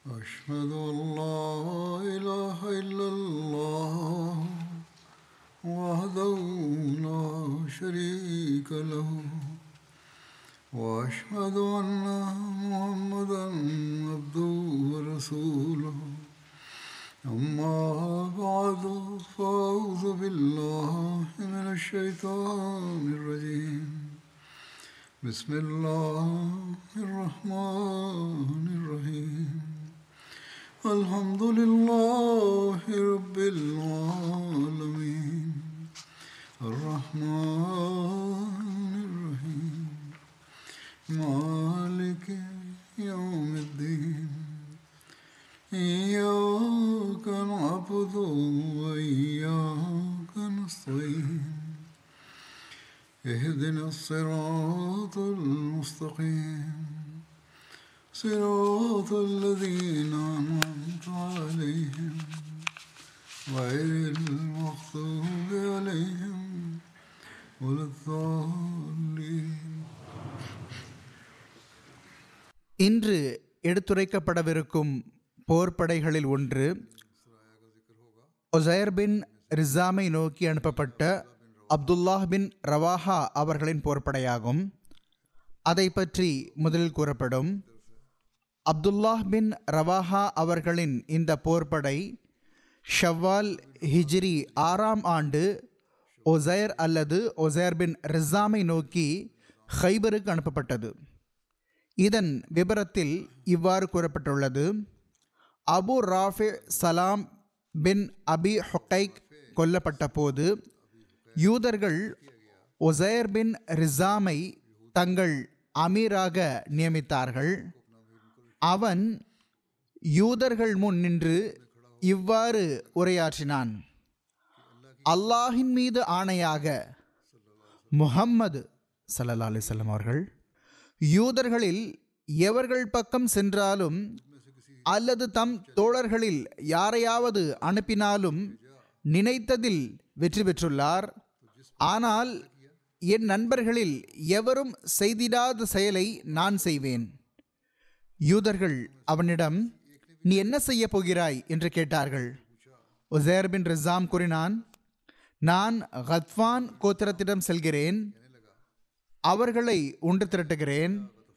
أشهد أن لا إله إلا الله وحده لا شريك له وأشهد أن محمدا عبده ورسوله أما بعد فأعوذ بالله من الشيطان الرجيم بسم الله الرحمن الرحيم الحمد لله رب العالمين الرحمن الرحيم مالك يوم الدين إياك نعبد وإياك نستعين اهدنا الصراط المستقيم صراط الذين أنعمت عليهم غير المغضوب عليهم ولا الضالين இன்று எடுத்துரைக்கப்படவிருக்கும் போர்ப்படைகளில் ஒன்று ஒசைர் பின் ரிசாமை நோக்கி அனுப்பப்பட்ட அப்துல்லாஹ் பின் ரவாஹா அவர்களின் போர்ப்படையாகும் அதை பற்றி முதலில் கூறப்படும் அப்துல்லாஹ் பின் ரவாஹா அவர்களின் இந்த போர்ப்படை ஷவ்வால் ஹிஜ்ரி ஆறாம் ஆண்டு ஒசைர் அல்லது ஒசைர் பின் ரிசாமை நோக்கி ஹைபருக்கு அனுப்பப்பட்டது இதன் விபரத்தில் இவ்வாறு கூறப்பட்டுள்ளது அபு ராஃபி சலாம் பின் அபி ஹொக்கைக் கொல்லப்பட்ட போது யூதர்கள் ஒசைர் பின் ரிசாமை தங்கள் அமீராக நியமித்தார்கள் அவன் யூதர்கள் முன் நின்று இவ்வாறு உரையாற்றினான் அல்லாஹின் மீது ஆணையாக முஹம்மது சல்லல்லா அலிசல்லம் அவர்கள் யூதர்களில் எவர்கள் பக்கம் சென்றாலும் அல்லது தம் தோழர்களில் யாரையாவது அனுப்பினாலும் நினைத்ததில் வெற்றி பெற்றுள்ளார் ஆனால் என் நண்பர்களில் எவரும் செய்திடாத செயலை நான் செய்வேன் யூதர்கள் அவனிடம் நீ என்ன செய்ய போகிறாய் என்று கேட்டார்கள் உசேர் பின் ரிசாம் கூறினான் நான் கத்வான் கோத்திரத்திடம் செல்கிறேன் அவர்களை ஒன்று திரட்டுகிறேன்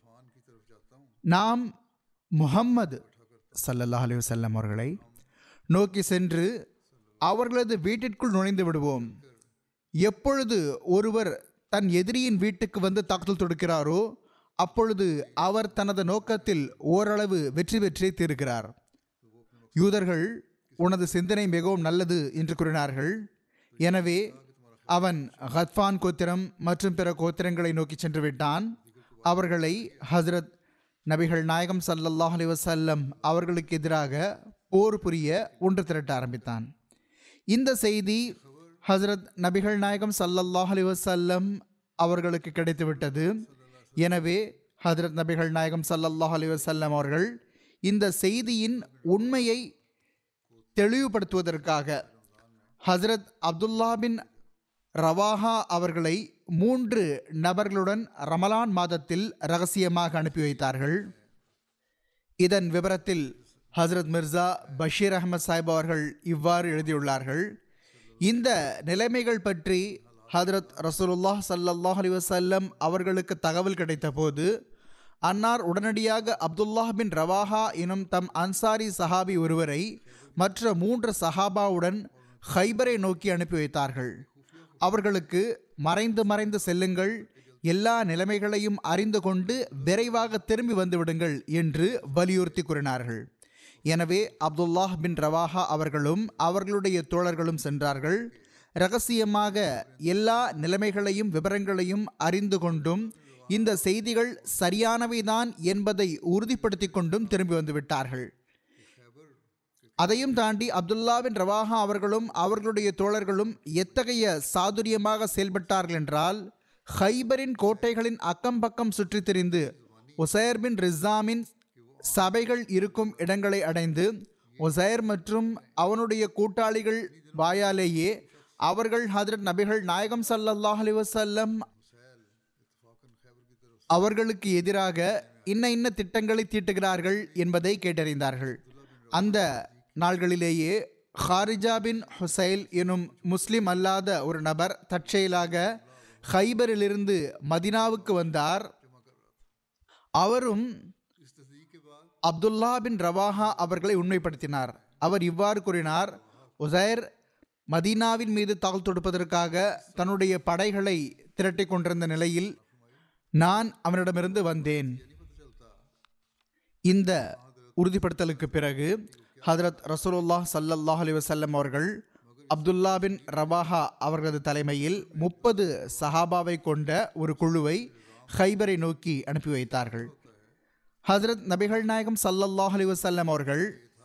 நாம் முஹம்மது சல்லல்லாஹ் அலைஹி வஸல்லம் அவர்களை நோக்கி சென்று அவர்களது வீட்டிற்குள் நுழைந்து விடுவோம் எப்பொழுது ஒருவர் தன் எதிரியின் வீட்டுக்கு வந்து தாக்குதல் தொடுக்கிறாரோ அப்பொழுது அவர் தனது நோக்கத்தில் ஓரளவு வெற்றி பெற்றே தீர்க்கிறார் யூதர்கள் உனது சிந்தனை மிகவும் நல்லது என்று கூறினார்கள் எனவே அவன் ஹத்வான் கோத்திரம் மற்றும் பிற கோத்திரங்களை நோக்கி சென்று விட்டான் அவர்களை ஹஸ்ரத் நபிகள் நாயகம் சல்லல்லாஹ் அலி வசல்லம் அவர்களுக்கு எதிராக போர் புரிய ஒன்று திரட்ட ஆரம்பித்தான் இந்த செய்தி ஹஸ்ரத் நபிகள் நாயகம் சல்லல்லாஹ் அலி வசல்லம் அவர்களுக்கு கிடைத்துவிட்டது எனவே ஹஜரத் நபிகள் நாயகம் சல்லல்லாஹ் அலி வசல்லம் அவர்கள் இந்த செய்தியின் உண்மையை தெளிவுபடுத்துவதற்காக ஹசரத் அப்துல்லா பின் ரவாஹா அவர்களை மூன்று நபர்களுடன் ரமலான் மாதத்தில் ரகசியமாக அனுப்பி வைத்தார்கள் இதன் விவரத்தில் ஹசரத் மிர்சா பஷீர் அகமது சாஹிப் அவர்கள் இவ்வாறு எழுதியுள்ளார்கள் இந்த நிலைமைகள் பற்றி ஹதரத் ரசூலுல்லாஹ் சல்லல்லாஹ் அலி வசல்லம் அவர்களுக்கு தகவல் கிடைத்த போது அன்னார் உடனடியாக அப்துல்லாஹ் பின் ரவாஹா எனும் தம் அன்சாரி சஹாபி ஒருவரை மற்ற மூன்று சஹாபாவுடன் ஹைபரை நோக்கி அனுப்பி வைத்தார்கள் அவர்களுக்கு மறைந்து மறைந்து செல்லுங்கள் எல்லா நிலைமைகளையும் அறிந்து கொண்டு விரைவாக திரும்பி வந்து விடுங்கள் என்று வலியுறுத்தி கூறினார்கள் எனவே அப்துல்லாஹ் பின் ரவாஹா அவர்களும் அவர்களுடைய தோழர்களும் சென்றார்கள் ரகசியமாக எல்லா நிலைமைகளையும் விவரங்களையும் அறிந்து கொண்டும் இந்த செய்திகள் சரியானவைதான் என்பதை உறுதிப்படுத்தி கொண்டும் திரும்பி வந்து விட்டார்கள் அதையும் தாண்டி அப்துல்லா பின் ரவாஹா அவர்களும் அவர்களுடைய தோழர்களும் எத்தகைய சாதுரியமாக செயல்பட்டார்கள் என்றால் ஹைபரின் கோட்டைகளின் அக்கம் பக்கம் சுற்றி திரிந்து ஒசைர் பின் ரிசாமின் சபைகள் இருக்கும் இடங்களை அடைந்து ஒசைர் மற்றும் அவனுடைய கூட்டாளிகள் வாயாலேயே அவர்கள் ஹதரத் நபிகள் நாயகம் ஸல்லல்லாஹு அலைஹி வஸல்லம் அவர்களுக்கு எதிராக இன்ன இன்ன திட்டங்களை தீட்டுகிறார்கள் என்பதை கேட்டறிந்தார்கள் அந்த நாள்களிலேயே ஹாரிஜா பின் ஹுசைல் எனும் முஸ்லிம் அல்லாத ஒரு நபர் தற்செயலாக ஹைபரிலிருந்து மதினாவுக்கு வந்தார் அவரும் அப்துல்லா பின் ரவாஹா அவர்களை உண்மைப்படுத்தினார் அவர் இவ்வாறு கூறினார் உசைர் மதீனாவின் மீது தாக்கல் தொடுப்பதற்காக தன்னுடைய படைகளை திரட்டிக் கொண்டிருந்த நிலையில் நான் அவனிடமிருந்து வந்தேன் இந்த உறுதிப்படுத்தலுக்கு பிறகு ஹதரத் ரசூலுல்லாஹ் ஸல்லல்லாஹு அலைஹி வஸல்லம் அவர்கள் அப்துல்லா பின் ரவாஹா அவர்களது தலைமையில் முப்பது சஹாபாவை கொண்ட ஒரு குழுவை ஹைபரை நோக்கி அனுப்பி வைத்தார்கள் ஹஜரத் நபிகள் நாயகம் ஸல்லல்லாஹு அலைஹி வஸல்லம் அவர்கள்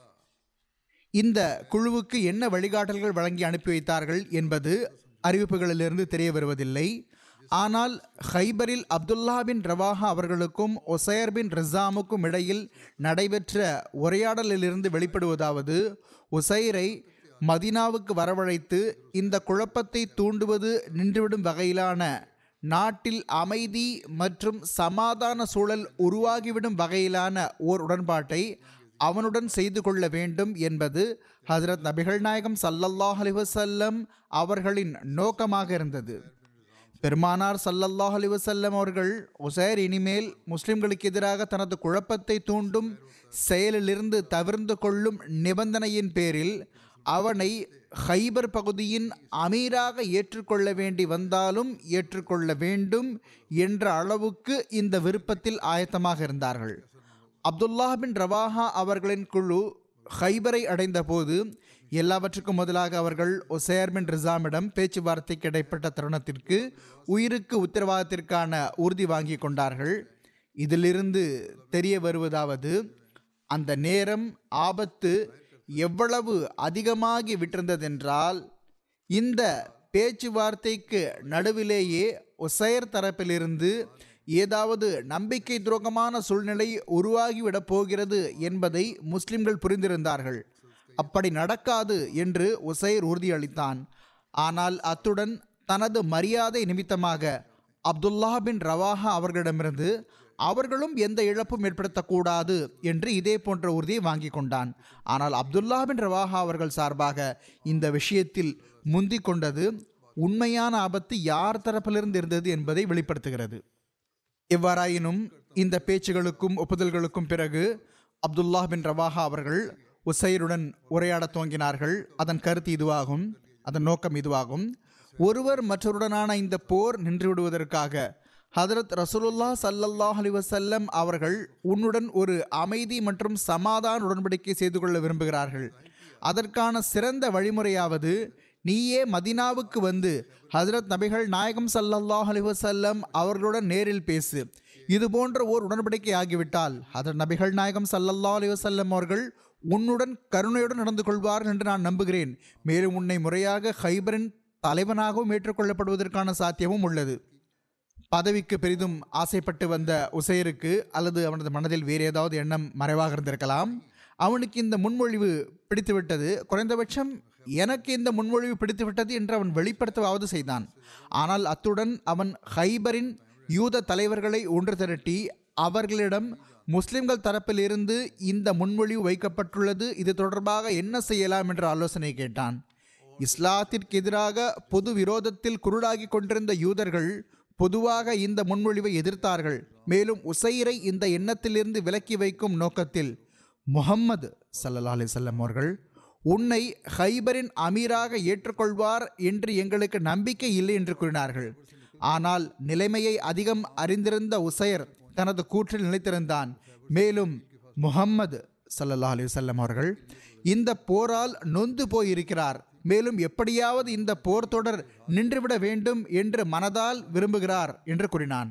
இந்த குழுவுக்கு என்ன வழிகாட்டல்கள் வழங்கி அனுப்பி வைத்தார்கள் என்பது அறிவிப்புகளிலிருந்து தெரிய வருவதில்லை ஆனால் ஹைபரில் அப்துல்லா பின் ரவாஹா அவர்களுக்கும் ஒசையர் பின் ரிசாமுக்கும் இடையில் நடைபெற்ற உரையாடலிலிருந்து வெளிப்படுவதாவது உசைரை மதினாவுக்கு வரவழைத்து இந்த குழப்பத்தை தூண்டுவது நின்றுவிடும் வகையிலான நாட்டில் அமைதி மற்றும் சமாதான சூழல் உருவாகிவிடும் வகையிலான ஓர் உடன்பாட்டை அவனுடன் செய்து கொள்ள வேண்டும் என்பது ஹஜரத் நபிகள் நாயகம் சல்லல்லாஹ் அலைஹி வஸல்லம் அவர்களின் நோக்கமாக இருந்தது பெருமானார் சல்லல்லாஹ் அலைஹி வஸல்லம் அவர்கள் உசைர் இனிமேல் முஸ்லிம்களுக்கு எதிராக தனது குழப்பத்தை தூண்டும் செயலிலிருந்து தவிர்ந்து கொள்ளும் நிபந்தனையின் பேரில் அவனை ஹைபர் பகுதியின் அமீராக ஏற்றுக்கொள்ள வேண்டி வந்தாலும் ஏற்றுக்கொள்ள வேண்டும் என்ற அளவுக்கு இந்த விருப்பத்தில் ஆயத்தமாக இருந்தார்கள் அப்துல்லா பின் ரவாஹா அவர்களின் குழு ஹைபரை அடைந்தபோது எல்லாவற்றுக்கும் முதலாக அவர்கள் ஒசேர் பின் ரிசாமிடம் பேச்சுவார்த்தைக்கு இடைப்பட்ட தருணத்திற்கு உயிருக்கு உத்தரவாதத்திற்கான உறுதி வாங்கி கொண்டார்கள் இதிலிருந்து தெரிய வருவதாவது அந்த நேரம் ஆபத்து எவ்வளவு அதிகமாகி விட்டிருந்ததென்றால் இந்த பேச்சுவார்த்தைக்கு நடுவிலேயே ஒசைர் தரப்பிலிருந்து ஏதாவது நம்பிக்கை துரோகமான சூழ்நிலை உருவாகிவிடப் போகிறது என்பதை முஸ்லிம்கள் புரிந்திருந்தார்கள் அப்படி நடக்காது என்று உசைர் உறுதியளித்தான் ஆனால் அத்துடன் தனது மரியாதை நிமித்தமாக அப்துல்லா பின் ரவாஹா அவர்களிடமிருந்து அவர்களும் எந்த இழப்பும் ஏற்படுத்தக்கூடாது என்று இதே போன்ற உறுதியை வாங்கி கொண்டான் ஆனால் அப்துல்லா பின் ரவாஹா அவர்கள் சார்பாக இந்த விஷயத்தில் முந்திக் கொண்டது உண்மையான ஆபத்து யார் தரப்பிலிருந்து இருந்தது என்பதை வெளிப்படுத்துகிறது எவ்வாறாயினும் இந்த பேச்சுகளுக்கும் ஒப்புதல்களுக்கும் பிறகு அப்துல்லா பின் ரவாஹா அவர்கள் உசைருடன் உரையாடத் துவங்கினார்கள் அதன் கருத்து இதுவாகும் அதன் நோக்கம் இதுவாகும் ஒருவர் மற்றவருடனான இந்த போர் நின்றுவிடுவதற்காக ஹதரத் ரசூலுல்லா சல்லல்லாஹ் அலி வசல்லம் அவர்கள் உன்னுடன் ஒரு அமைதி மற்றும் சமாதான உடன்படிக்கை செய்து கொள்ள விரும்புகிறார்கள் அதற்கான சிறந்த வழிமுறையாவது நீயே மதினாவுக்கு வந்து ஹஜரத் நபிகள் நாயகம் சல்லல்லாஹ் அலி வசல்லம் அவர்களுடன் நேரில் பேசு இது போன்ற ஓர் உடன்படிக்கை ஆகிவிட்டால் ஹதரத் நபிகள் நாயகம் சல்லல்லாஹ் அலி வசல்லம் அவர்கள் உன்னுடன் கருணையுடன் நடந்து கொள்வார்கள் என்று நான் நம்புகிறேன் மேலும் உன்னை முறையாக ஹைபரின் தலைவனாகவும் ஏற்றுக்கொள்ளப்படுவதற்கான சாத்தியமும் உள்ளது பதவிக்கு பெரிதும் ஆசைப்பட்டு வந்த உசைருக்கு அல்லது அவனது மனதில் வேறு ஏதாவது எண்ணம் மறைவாக இருந்திருக்கலாம் அவனுக்கு இந்த முன்மொழிவு பிடித்துவிட்டது குறைந்தபட்சம் எனக்கு இந்த முன்மொழிவு பிடித்துவிட்டது என்று அவன் வெளிப்படுத்தவாவது செய்தான் ஆனால் அத்துடன் அவன் ஹைபரின் யூத தலைவர்களை ஒன்று திரட்டி அவர்களிடம் முஸ்லிம்கள் தரப்பிலிருந்து இந்த முன்மொழிவு வைக்கப்பட்டுள்ளது இது தொடர்பாக என்ன செய்யலாம் என்ற ஆலோசனை கேட்டான் இஸ்லாத்திற்கு எதிராக பொது விரோதத்தில் குருடாகி கொண்டிருந்த யூதர்கள் பொதுவாக இந்த முன்மொழிவை எதிர்த்தார்கள் மேலும் உசைரை இந்த எண்ணத்திலிருந்து விலக்கி வைக்கும் நோக்கத்தில் முஹம்மது சல்லல்லா அலிசல்லம் அவர்கள் உன்னை ஹைபரின் அமீராக ஏற்றுக்கொள்வார் என்று எங்களுக்கு நம்பிக்கை இல்லை என்று கூறினார்கள் ஆனால் நிலைமையை அதிகம் அறிந்திருந்த உசைர் தனது கூற்றில் நிலைத்திருந்தான் மேலும் முஹம்மது சல்லல்லா அலிவசல்லம் அவர்கள் இந்த போரால் நொந்து போயிருக்கிறார் மேலும் எப்படியாவது இந்த போர் தொடர் நின்றுவிட வேண்டும் என்று மனதால் விரும்புகிறார் என்று கூறினான்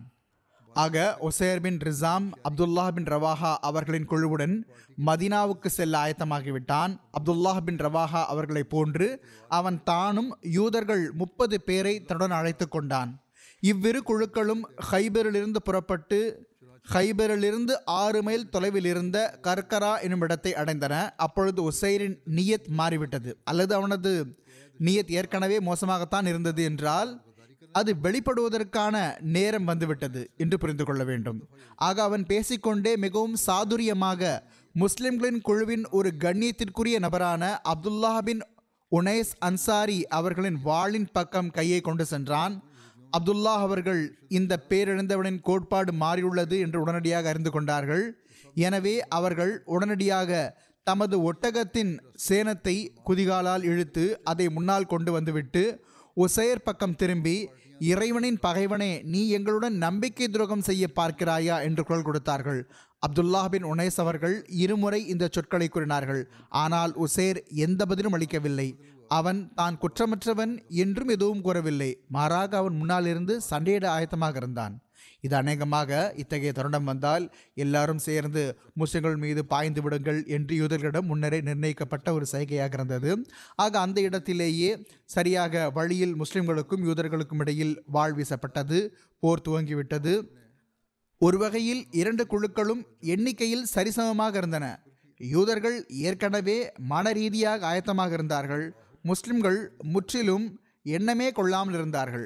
ஆக ஒசேர் பின் ரிசாம் அப்துல்லா பின் ரவாஹா அவர்களின் குழுவுடன் மதினாவுக்கு செல்ல ஆயத்தமாகிவிட்டான் அப்துல்லாஹ் பின் ரவாஹா அவர்களை போன்று அவன் தானும் யூதர்கள் முப்பது பேரை தன்னுடன் அழைத்து கொண்டான் இவ்விரு குழுக்களும் ஹைபரிலிருந்து புறப்பட்டு ஹைபரிலிருந்து ஆறு மைல் தொலைவில் இருந்த கர்கரா எனும் இடத்தை அடைந்தன அப்பொழுது உசைரின் நியத் மாறிவிட்டது அல்லது அவனது நியத் ஏற்கனவே மோசமாகத்தான் இருந்தது என்றால் அது வெளிப்படுவதற்கான நேரம் வந்துவிட்டது என்று புரிந்து கொள்ள வேண்டும் ஆக அவன் பேசிக்கொண்டே மிகவும் சாதுரியமாக முஸ்லிம்களின் குழுவின் ஒரு கண்ணியத்திற்குரிய நபரான அப்துல்லா பின் உனைஸ் அன்சாரி அவர்களின் வாளின் பக்கம் கையை கொண்டு சென்றான் அப்துல்லா அவர்கள் இந்த பேரிழந்தவனின் கோட்பாடு மாறியுள்ளது என்று உடனடியாக அறிந்து கொண்டார்கள் எனவே அவர்கள் உடனடியாக தமது ஒட்டகத்தின் சேனத்தை குதிகாலால் இழுத்து அதை முன்னால் கொண்டு வந்துவிட்டு உசையர் பக்கம் திரும்பி இறைவனின் பகைவனே நீ எங்களுடன் நம்பிக்கை துரோகம் செய்ய பார்க்கிறாயா என்று குரல் கொடுத்தார்கள் அப்துல்லா பின் உனைஸ் அவர்கள் இருமுறை இந்த சொற்களை கூறினார்கள் ஆனால் உசேர் எந்த பதிலும் அளிக்கவில்லை அவன் தான் குற்றமற்றவன் என்றும் எதுவும் கூறவில்லை மாறாக அவன் முன்னால் இருந்து சண்டையிட ஆயத்தமாக இருந்தான் இது அநேகமாக இத்தகைய தருணம் வந்தால் எல்லாரும் சேர்ந்து முஸ்லிம்கள் மீது பாய்ந்து விடுங்கள் என்று யூதர்களிடம் முன்னரே நிர்ணயிக்கப்பட்ட ஒரு சைகையாக இருந்தது ஆக அந்த இடத்திலேயே சரியாக வழியில் முஸ்லிம்களுக்கும் யூதர்களுக்கும் இடையில் வாழ் வீசப்பட்டது போர் துவங்கிவிட்டது ஒரு வகையில் இரண்டு குழுக்களும் எண்ணிக்கையில் சரிசமமாக இருந்தன யூதர்கள் ஏற்கனவே மன ரீதியாக ஆயத்தமாக இருந்தார்கள் முஸ்லிம்கள் முற்றிலும் எண்ணமே கொள்ளாமல் இருந்தார்கள்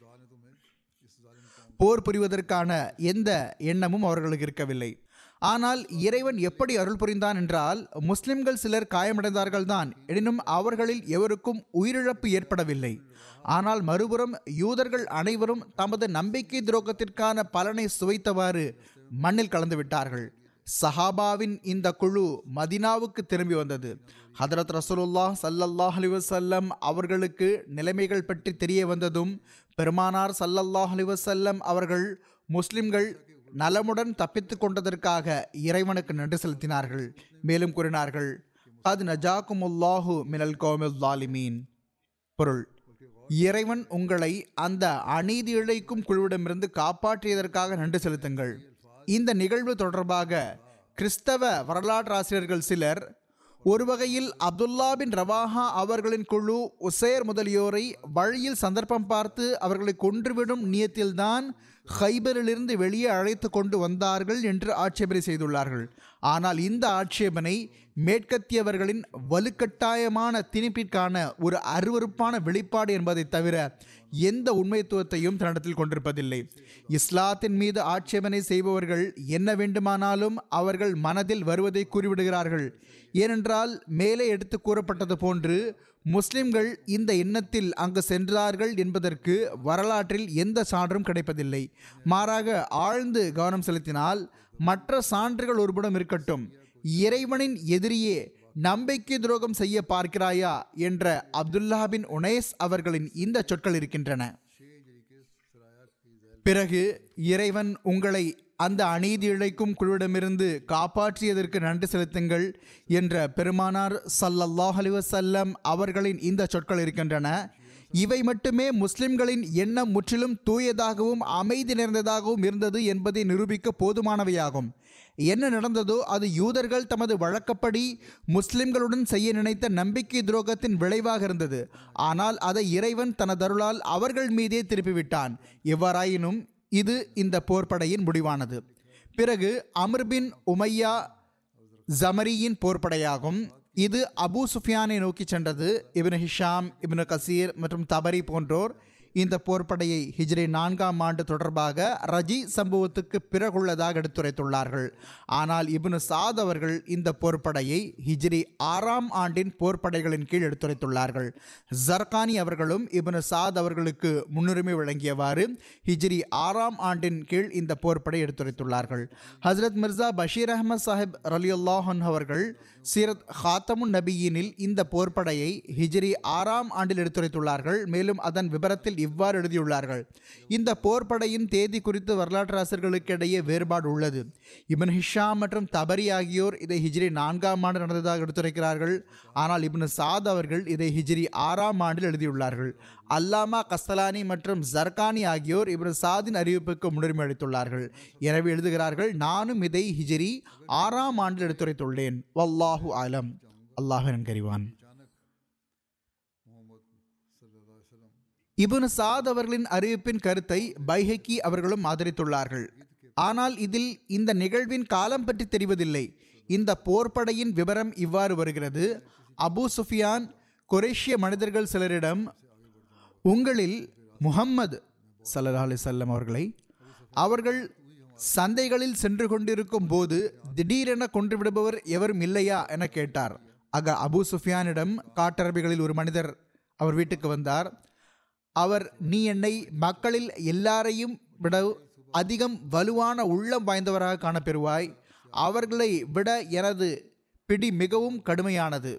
போர் புரிவதற்கான எந்த எண்ணமும் அவர்களுக்கு இருக்கவில்லை ஆனால் இறைவன் எப்படி அருள் புரிந்தான் என்றால் முஸ்லிம்கள் சிலர் காயமடைந்தார்கள் தான் எனினும் அவர்களில் எவருக்கும் உயிரிழப்பு ஏற்படவில்லை ஆனால் மறுபுறம் யூதர்கள் அனைவரும் தமது நம்பிக்கை துரோகத்திற்கான பலனை சுவைத்தவாறு மண்ணில் கலந்து விட்டார்கள் சஹாபாவின் இந்த குழு மதினாவுக்கு திரும்பி வந்தது ஹதரத் ரசூலுல்லா சல்லல்லாஹ் அலி வசல்லம் அவர்களுக்கு நிலைமைகள் பற்றி தெரிய வந்ததும் பெருமானார் சல்லல்லாஹ் அலி வசல்லம் அவர்கள் முஸ்லிம்கள் நலமுடன் தப்பித்து கொண்டதற்காக இறைவனுக்கு நன்றி செலுத்தினார்கள் மேலும் கூறினார்கள் அது நஜாக்குமுல்லாஹு மினல் கோமில் லாலிமீன் பொருள் இறைவன் உங்களை அந்த அநீதி இழைக்கும் குழுவிடமிருந்து காப்பாற்றியதற்காக நன்றி செலுத்துங்கள் இந்த நிகழ்வு தொடர்பாக கிறிஸ்தவ வரலாற்றாசிரியர்கள் சிலர் ஒரு வகையில் அப்துல்லா பின் ரவாஹா அவர்களின் குழு உசேர் முதலியோரை வழியில் சந்தர்ப்பம் பார்த்து அவர்களை கொன்றுவிடும் நியத்தில்தான் ஹைபரிலிருந்து வெளியே அழைத்து கொண்டு வந்தார்கள் என்று ஆட்சேபனை செய்துள்ளார்கள் ஆனால் இந்த ஆட்சேபனை மேற்கத்தியவர்களின் வலுக்கட்டாயமான திணிப்பிற்கான ஒரு அருவறுப்பான வெளிப்பாடு என்பதை தவிர எந்த உண்மைத்துவத்தையும் தன்னிடத்தில் கொண்டிருப்பதில்லை இஸ்லாத்தின் மீது ஆட்சேபனை செய்பவர்கள் என்ன வேண்டுமானாலும் அவர்கள் மனதில் வருவதை கூறிவிடுகிறார்கள் ஏனென்றால் மேலே எடுத்து கூறப்பட்டது போன்று முஸ்லிம்கள் இந்த எண்ணத்தில் அங்கு சென்றார்கள் என்பதற்கு வரலாற்றில் எந்த சான்றும் கிடைப்பதில்லை மாறாக ஆழ்ந்து கவனம் செலுத்தினால் மற்ற சான்றுகள் ஒருபுறம் இருக்கட்டும் இறைவனின் எதிரியே நம்பிக்கை துரோகம் செய்ய பார்க்கிறாயா என்ற அப்துல்லா பின் உனேஸ் அவர்களின் இந்த சொற்கள் இருக்கின்றன பிறகு இறைவன் உங்களை அந்த அநீதி இழைக்கும் குழுவிடமிருந்து காப்பாற்றியதற்கு நன்றி செலுத்துங்கள் என்ற பெருமானார் சல்லல்லாஹ் அலி வசல்லம் அவர்களின் இந்த சொற்கள் இருக்கின்றன இவை மட்டுமே முஸ்லிம்களின் எண்ணம் முற்றிலும் தூயதாகவும் அமைதி நிறைந்ததாகவும் இருந்தது என்பதை நிரூபிக்க போதுமானவையாகும் என்ன நடந்ததோ அது யூதர்கள் தமது வழக்கப்படி முஸ்லிம்களுடன் செய்ய நினைத்த நம்பிக்கை துரோகத்தின் விளைவாக இருந்தது ஆனால் அதை இறைவன் தனதருளால் அவர்கள் மீதே திருப்பிவிட்டான் எவ்வாறாயினும் இது இந்த போர்ப்படையின் முடிவானது பிறகு அமர்பின் உமையா ஜமரியின் போர்ப்படையாகும் இது அபு சுஃபியானை நோக்கி சென்றது இப்னு ஹிஷாம் இப்னு கசீர் மற்றும் தபரி போன்றோர் இந்த போர்ப்படையை ஹிஜ்ரி நான்காம் ஆண்டு தொடர்பாக ரஜி சம்பவத்துக்கு பிறகுள்ளதாக எடுத்துரைத்துள்ளார்கள் ஆனால் இப்னு சாத் அவர்கள் இந்த போர்ப்படையை ஹிஜ்ரி ஆறாம் ஆண்டின் போர்ப்படைகளின் கீழ் எடுத்துரைத்துள்ளார்கள் ஜர்கானி அவர்களும் இப்னு சாத் அவர்களுக்கு முன்னுரிமை வழங்கியவாறு ஹிஜ்ரி ஆறாம் ஆண்டின் கீழ் இந்த போர்ப்படை எடுத்துரைத்துள்ளார்கள் ஹசரத் மிர்சா பஷீர் அஹமத் சாஹிப் ரலியுல்லாஹன் அவர்கள் சீரத் ஹாத்தமுன் நபியினில் இந்த போர்ப்படையை ஹிஜ்ரி ஆறாம் ஆண்டில் எடுத்துரைத்துள்ளார்கள் மேலும் அதன் விபரத்தில் இவ்வாறு எழுதியுள்ளார்கள் இந்த போர்ப்படையின் தேதி குறித்து வரலாற்று ஆசிரியர்களுக்கு இடையே வேறுபாடு உள்ளது இப்னு ஹிஷாம் மற்றும் தபரி ஆகியோர் இதை ஹிஜ்ரி நான்காம் ஆண்டு நடந்ததாக எடுத்துரைக்கிறார்கள் ஆனால் இப்னு சாத் அவர்கள் இதை ஹிஜ்ரி ஆறாம் ஆண்டில் எழுதியுள்ளார்கள் அல்லாமா கஸ்தலானி மற்றும் ஜர்கானி ஆகியோர் இப்னு சாதின் அறிவிப்புக்கு முன்னுரிமை அளித்துள்ளார்கள் எனவே எழுதுகிறார்கள் நானும் இதை ஹிஜ்ரி ஆறாம் ஆண்டில் எடுத்துரைத்துள்ளேன் வல்லாஹு ஆலம் அல்லாஹ் நன்கறிவான் இபுன் சாத் அவர்களின் அறிவிப்பின் கருத்தை பைஹக்கி அவர்களும் ஆதரித்துள்ளார்கள் ஆனால் இதில் இந்த நிகழ்வின் காலம் பற்றி தெரிவதில்லை இந்த போர்ப்படையின் விவரம் இவ்வாறு வருகிறது அபு சுஃபியான் குரேஷிய மனிதர்கள் சிலரிடம் உங்களில் முஹம்மது சல்லல்லாஹு அலைஹி வஸல்லம் அவர்களை அவர்கள் சந்தைகளில் சென்று கொண்டிருக்கும் போது திடீரென கொன்று விடுபவர் எவரும் இல்லையா என கேட்டார் ஆக அபூ சுஃபியானிடம் காட்டரபிகளில் ஒரு மனிதர் அவர் வீட்டுக்கு வந்தார் அவர் நீ என்னை மக்களில் எல்லாரையும் விட அதிகம் வலுவான உள்ளம் வாய்ந்தவராக காணப்பெறுவாய் அவர்களை விட எனது பிடி மிகவும் கடுமையானது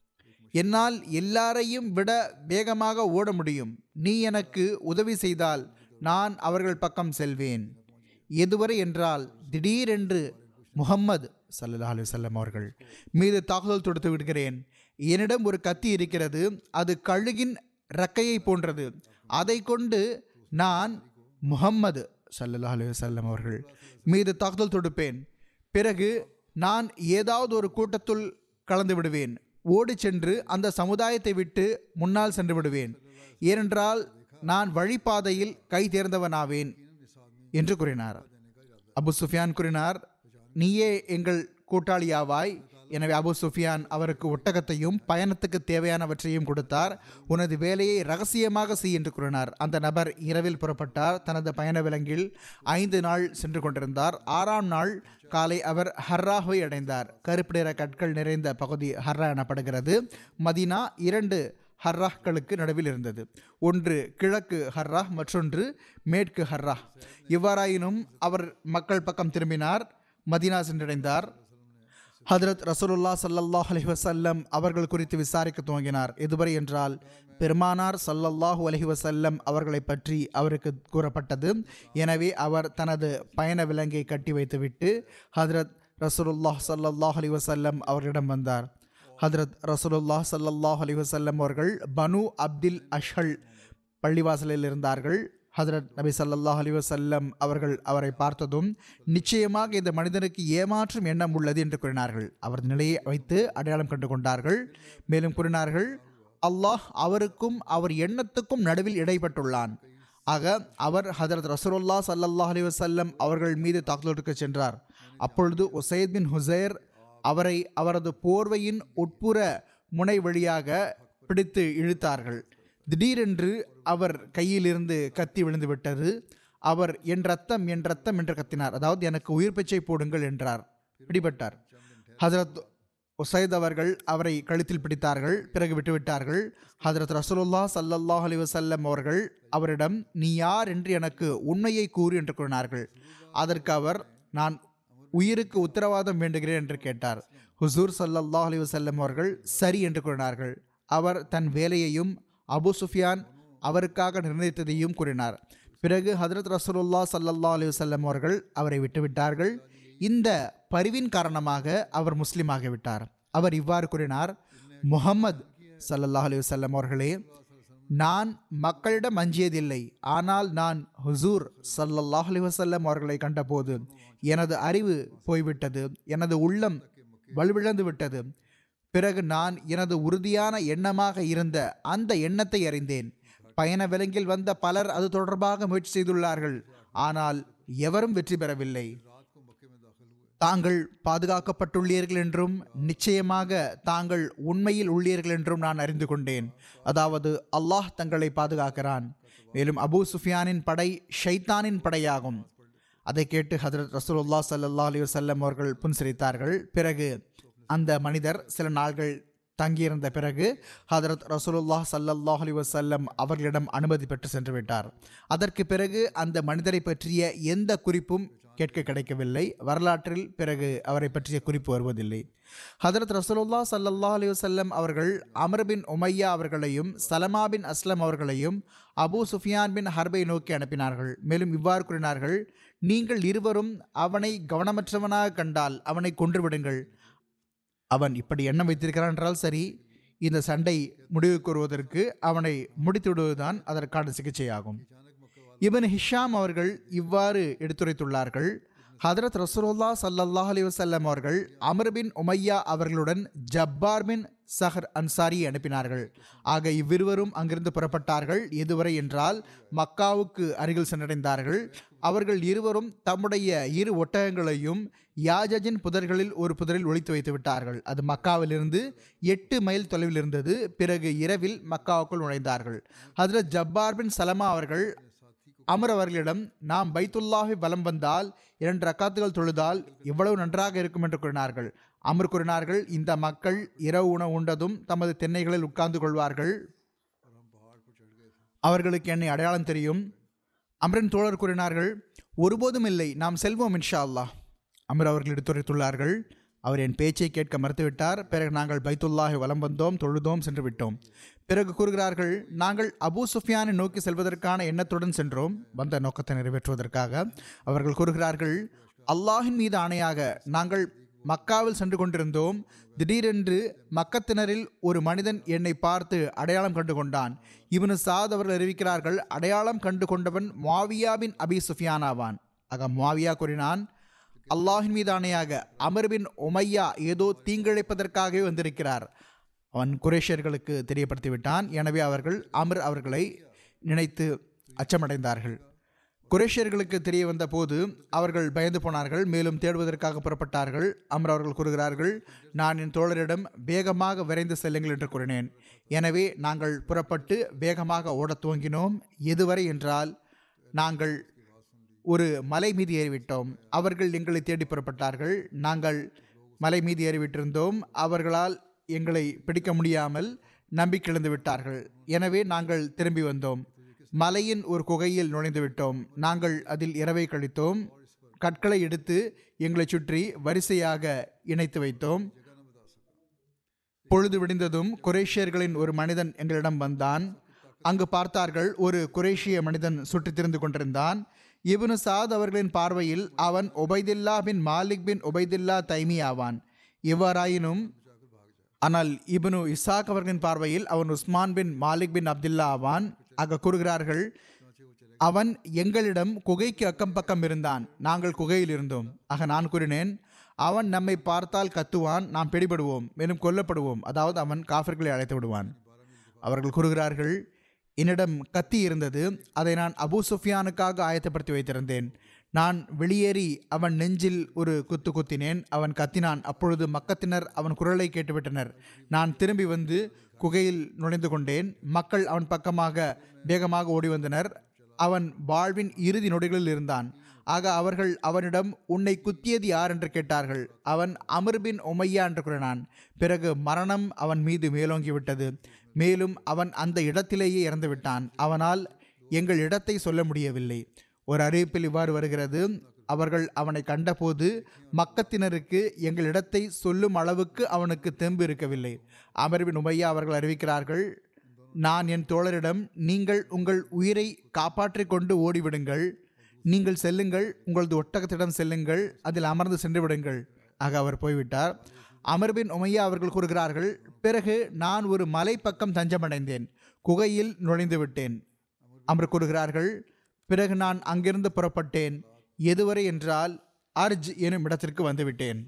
என்னால் எல்லாரையும் விட வேகமாக ஓட முடியும் நீ எனக்கு உதவி செய்தால் நான் அவர்கள் பக்கம் செல்வேன் எதுவரை என்றால் திடீரென்று முகம்மது சல்லல்லாஹு அலைஹி வஸல்லம் அவர்கள் மீது தாக்குதல் தொடுத்து விடுகிறேன் என்னிடம் ஒரு கத்தி இருக்கிறது அது கழுகின் ரக்கையை போன்றது அதை கொண்டு நான் முகம்மது சல்லல்லாஹு அலைஹி வஸல்லம் அவர்கள் மீது தாக்குதல் தொடுப்பேன் பிறகு நான் ஏதாவது ஒரு கூட்டத்துள் கலந்து விடுவேன் ஓடி சென்று அந்த சமுதாயத்தை விட்டு முன்னால் சென்று விடுவேன் ஏனென்றால் நான் வழிபாதையில் கை தேர்ந்தவனாவேன் என்று கூறினார் அபு சுஃபியான் கூறினார் நீயே எங்கள் கூட்டாளியாவாய் எனவே அபு சுஃபியான் அவருக்கு ஒட்டகத்தையும் பயணத்துக்கு தேவையானவற்றையும் கொடுத்தார் உனது வேலையை ரகசியமாக செய் என்று கூறினார் அந்த நபர் இரவில் புறப்பட்டார் தனது பயண விலங்கில் ஐந்து நாள் சென்று கொண்டிருந்தார் ஆறாம் நாள் காலை அவர் ஹர்ராவை அடைந்தார் கருப்பு நிற கற்கள் நிறைந்த பகுதி ஹர்ரா எனப்படுகிறது மதினா இரண்டு ஹர்ராக்களுக்கு நடுவில் இருந்தது ஒன்று கிழக்கு ஹர்ரா மற்றொன்று மேற்கு ஹர்ரா இவ்வாறாயினும் அவர் மக்கள் பக்கம் திரும்பினார் மதினா சென்றடைந்தார் ஹதரத் ரசூலுல்லா ஸல்லல்லாஹு அலைஹி வஸல்லம் அவர்கள் குறித்து விசாரிக்க துவங்கினார் எதுவரை என்றால் பெருமானார் ஸல்லல்லாஹு அலைஹி வஸல்லம் அவர்களை பற்றி அவருக்கு கூறப்பட்டது எனவே அவர் தனது பயண விலங்கை கட்டி வைத்துவிட்டு ஹதரத் ரசூலுல்லாஹ் ஸல்லல்லாஹு அலைஹி வஸல்லம் அவர்களிடம் வந்தார் ஹதரத் ரசூலுல்லாஹ் ஸல்லல்லாஹு அலைஹி வஸல்லம் அவர்கள் பனு அப்தில் அஷ்ஹல் பள்ளிவாசலில் இருந்தார்கள் ஹதரத் நபி ஸல்லல்லாஹு அலைஹி வஸல்லம் அவர்கள் அவரை பார்த்ததும் நிச்சயமாக இந்த மனிதனுக்கு ஏமாற்றும் எண்ணம் உள்ளது என்று கூறினார்கள் அவரது நிலையை வைத்து அடையாளம் கண்டு கொண்டார்கள் மேலும் கூறினார்கள் அல்லாஹ் அவருக்கும் அவர் எண்ணத்துக்கும் நடுவில் இடைப்பட்டுள்ளான் ஆக அவர் ஹதரத் ரசூலுல்லா ஸல்லல்லாஹு அலைஹி வஸல்லம் அவர்கள் மீது தாக்குதலுக்கு சென்றார் அப்பொழுது உசைத் பின் ஹுசைர் அவரை அவரது போர்வையின் உட்புற முனை வழியாக பிடித்து இழுத்தார்கள் திடீரென்று அவர் கையிலிருந்து கத்தி விழுந்து விட்டது அவர் என் ரத்தம் என் ரத்தம் என்று கத்தினார் அதாவது எனக்கு உயிர் பிச்சை போடுங்கள் என்றார் பிடிபட்டார் ஹஜரத் உசைத் அவர்கள் அவரை கழுத்தில் பிடித்தார்கள் பிறகு விட்டுவிட்டார்கள் ஹஜரத் ரசூலுல்லா ஸல்லல்லாஹு அலைஹி வஸல்லம் அவர்கள் அவரிடம் நீ யார் என்று எனக்கு உண்மையை கூறு என்று கூறினார்கள் அதற்கு அவர் நான் உயிருக்கு உத்தரவாதம் வேண்டுகிறேன் என்று கேட்டார் ஹுசூர் ஸல்லல்லாஹு அலைஹி வஸல்லம் அவர்கள் சரி என்று கூறினார்கள் அவர் தன் வேலையையும் அபு சுஃபியான் அவருக்காக நிர்ணயித்ததையும் கூறினார் பிறகு ஹதரத் ரசூலுல்லா ஸல்லல்லாஹு அலைஹி வஸல்லம் அவர்கள் அவரை விட்டுவிட்டார்கள் இந்த பரிவின் காரணமாக அவர் முஸ்லீம் ஆகிவிட்டார் அவர் இவ்வாறு கூறினார் முஹம்மது ஸல்லல்லாஹு அலைஹி வஸல்லம் அவர்களே நான் மக்களிடம் அஞ்சியதில்லை ஆனால் நான் ஹுசூர் ஸல்லல்லாஹு அலைஹி வஸல்லம் அவர்களை கண்டபோது எனது அறிவு போய்விட்டது எனது உள்ளம் வலுவிழந்து விட்டது பிறகு நான் எனது உறுதியான எண்ணமாக இருந்த அந்த எண்ணத்தை அறிந்தேன் பயண விலங்கில் வந்த பலர் அது தொடர்பாக முயற்சி செய்துள்ளார்கள் ஆனால் எவரும் வெற்றி பெறவில்லை தாங்கள் பாதுகாக்கப்பட்டுள்ளீர்கள் என்றும் நிச்சயமாக தாங்கள் உண்மையில் உள்ளீர்கள் என்றும் நான் அறிந்து கொண்டேன் அதாவது அல்லாஹ் தங்களை பாதுகாக்கிறான் மேலும் அபூ சுஃபியானின் படை ஷைத்தானின் படையாகும் அதை கேட்டு ஹதரத் ரசூலுல்லா ஸல்லல்லாஹு அலைஹி வஸல்லம் அவர்கள் புன்சிரித்தார்கள் பிறகு அந்த மனிதர் சில நாள்கள் தங்கியிருந்த பிறகு ஹதரத் ரசூலுல்லாஹ் ஸல்லல்லாஹு அலைஹி வஸல்லம் அவர்களிடம் அனுமதி பெற்று சென்று விட்டார் அதற்கு பிறகு அந்த மனிதரை பற்றிய எந்த குறிப்பும் கேட்க கிடைக்கவில்லை வரலாற்றில் பிறகு அவரை பற்றிய குறிப்பு வருவதில்லை ஹதரத் ரசூலுல்லாஹ் ஸல்லல்லாஹு அலைஹி வஸல்லம் அவர்கள் அமர் பின் உமையா அவர்களையும் சலமா பின் அஸ்லம் அவர்களையும் அபூ சுஃபியான் பின் ஹர்பை நோக்கி அனுப்பினார்கள் மேலும் இவ்வாறு கூறினார்கள் நீங்கள் இருவரும் அவனை கவனமற்றவனாக கண்டால் அவனை கொன்றுவிடுங்கள் அவன் இப்படி எண்ணம் வைத்திருக்கிறான் என்றால் சரி இந்த சண்டை முடிவுக்கு வருவதற்கு அவனை முடித்து விடுவதுதான் அதற்கான சிகிச்சையாகும் இபன் ஹிஷாம் அவர்கள் இவ்வாறு எடுத்துரைத்துள்ளார்கள் ஹதரத் ரசூலுல்லா ஸல்லல்லாஹு அலைஹி வஸல்லம் அவர்கள் அமர் பின் உமையா அவர்களுடன் ஜப்பார் பின் சஹர் அன்சாரி அனுப்பினார்கள் ஆக இவ்விருவரும் அங்கிருந்து புறப்பட்டார்கள் எதுவரை என்றால் மக்காவுக்கு அருகில் சென்றடைந்தார்கள் அவர்கள் இருவரும் தம்முடைய இரு ஒட்டகங்களையும் யாஜஜின் புதர்களில் ஒரு புதரில் ஒளித்து வைத்து விட்டார்கள் அது மக்காவிலிருந்து எட்டு மைல் தொலைவில் இருந்தது பிறகு இரவில் மக்காவுக்குள் நுழைந்தார்கள் ஹதரத் ஜப்பார் பின் சலமா அவர்கள் அமர் அவர்களிடம் நாம் பைத்துல்லாஹி வலம் வந்தால் இரண்டு ரக்காத்துகள் தொழுதால் எவ்வளவு நன்றாக இருக்கும் என்று கூறினார்கள் அமர் கூறினார்கள் இந்த மக்கள் இரவு உணவு உண்டதும் தமது தென்னைகளில் உட்கார்ந்து கொள்வார்கள் அவர்களுக்கு என்னை அடையாளம் தெரியும் அமரின் தோழர் கூறினார்கள் ஒருபோதும் இல்லை நாம் செல்வோம் இன்ஷா அல்லாஹ் அமர் அவர்கள் எடுத்துரைத்துள்ளார்கள் அவர் என் பேச்சை கேட்க மறுத்துவிட்டார் பிறகு நாங்கள் பைத்துல்லாஹி வலம் வந்தோம் தொழுதோம் சென்று விட்டோம் பிறகு கூறுகிறார்கள் நாங்கள் அபூ சுஃபியானை நோக்கி செல்வதற்கான எண்ணத்துடன் சென்றோம் வந்த நோக்கத்தை நிறைவேற்றுவதற்காக அவர்கள் கூறுகிறார்கள் அல்லாஹின் மீது ஆணையாக நாங்கள் மக்காவில் சென்று கொண்டிருந்தோம் திடீரென்று மக்கத்தினரில் ஒரு மனிதன் என்னை பார்த்து அடையாளம் கண்டு கொண்டான் இவனு சாத் அவர்கள் அறிவிக்கிறார்கள் அடையாளம் கண்டு கொண்டவன் மாவியாவின் அபி சுஃபியான் ஆவான் ஆக மாவியா கூறினான் அல்லாஹின் மீது ஆணையாக அமர்பின் உமையா ஏதோ தீங்கிழைப்பதற்காகவே வந்திருக்கிறார் அவன் குரேஷியர்களுக்கு தெரியப்படுத்தி விட்டான் எனவே அவர்கள் அமர் அவர்களை நினைத்து அச்சமடைந்தார்கள் குரேஷியர்களுக்கு தெரிய வந்த போது அவர்கள் பயந்து போனார்கள் மேலும் தேடுவதற்காக புறப்பட்டார்கள் அமர் அவர்கள் கூறுகிறார்கள் நான் என் தோழரிடம் வேகமாக விரைந்து செல்லுங்கள் என்று கூறினேன் எனவே நாங்கள் புறப்பட்டு வேகமாக ஓடத் துவங்கினோம் எதுவரை என்றால் நாங்கள் ஒரு மலை மீது ஏறிவிட்டோம் அவர்கள் எங்களை தேடி புறப்பட்டார்கள் நாங்கள் மலை மீது ஏறிவிட்டிருந்தோம் அவர்களால் எங்களை பிடிக்க முடியாமல் நம்பிக்கை இழந்து விட்டார்கள் எனவே நாங்கள் திரும்பி வந்தோம் மலையின் ஒரு குகையில் நுழைந்து விட்டோம் நாங்கள் அதில் இரவை கழித்தோம் கற்களை எடுத்து எங்களை சுற்றி வரிசையாக இணைத்து வைத்தோம் பொழுது விடிந்ததும் குரேஷியர்களின் ஒரு மனிதன் எங்களிடம் வந்தான் அங்கு பார்த்தார்கள் ஒரு குரேஷிய மனிதன் சுற்றித் திரிந்து கொண்டிருந்தான் இப்னு சாத் அவர்களின் பார்வையில் அவன் உபைதில்லா பின் மாலிக் பின் உபைதில்லா தைமி ஆவான் இவ்வாறாயினும் ஆனால் இப்னு இசாக் அவர்களின் பார்வையில் அவன் உஸ்மான் பின் மாலிக் பின் அப்துல்லா ஆவான் ஆக கூறுகிறார்கள் அவன் எங்களிடம் குகைக்கு அக்கம் பக்கம் இருந்தான் நாங்கள் குகையில் இருந்தோம் ஆக நான் கூறினேன் அவன் நம்மை பார்த்தால் கத்துவான் நாம் பிடிபடுவோம் மேலும் கொல்லப்படுவோம் அதாவது அவன் காஃபிர்களை அழைத்து விடுவான் அவர்கள் கூறுகிறார்கள் என்னிடம் கத்தி இருந்தது அதை நான் அபூ சுஃபியானுக்காக ஆயத்தப்படுத்தி வைத்திருந்தேன் நான் வெளியேறி அவன் நெஞ்சில் ஒரு குத்து குத்தினேன் அவன் கத்தினான் அப்பொழுது மக்கத்தினர் அவன் குரலை கேட்டுவிட்டனர் நான் திரும்பி வந்து குகையில் நுழைந்து கொண்டேன் மக்கள் அவன் பக்கமாக வேகமாக ஓடி வந்தனர் அவன் வாழ்வின் இறுதி நொடிகளில் இருந்தான் ஆக அவர்கள் அவனிடம் உன்னை குத்தியது யார் என்று கேட்டார்கள் அவன் அமர் பின் உமையா என்று கூறினான் பிறகு மரணம் அவன் மீது மேலோங்கி விட்டது மேலும் அவன் அந்த இடத்திலேயே இறந்து விட்டான் அவனால் எங்கள் இடத்தை சொல்ல முடியவில்லை ஒரு அறிவிப்பில் இவ்வாறு வருகிறது அவர்கள் அவனை கண்டபோது மக்கத்தினருக்கு எங்கள் இடத்தை சொல்லும் அளவுக்கு அவனுக்கு தெம்பு இருக்கவில்லை அமர்வின் உமையா அவர்கள் அறிவிக்கிறார்கள் நான் என் தோழரிடம் நீங்கள் உங்கள் உயிரை காப்பாற்றிக் கொண்டு ஓடிவிடுங்கள் நீங்கள் செல்லுங்கள் உங்களது ஒட்டகத்திடம் செல்லுங்கள் அதில் அமர்ந்து சென்று விடுங்கள் ஆக அவர் போய்விட்டார் அமர்பின் உமையா அவர்கள் கூறுகிறார்கள் பிறகு நான் ஒரு மலை பக்கம் தஞ்சமடைந்தேன் குகையில் நுழைந்து விட்டேன் அமர் கூறுகிறார்கள் பிறகு நான் அங்கிருந்து புறப்பட்டேன் எதுவரை என்றால் அர்ஜ் எனும் இடத்திற்கு வந்துவிட்டேன்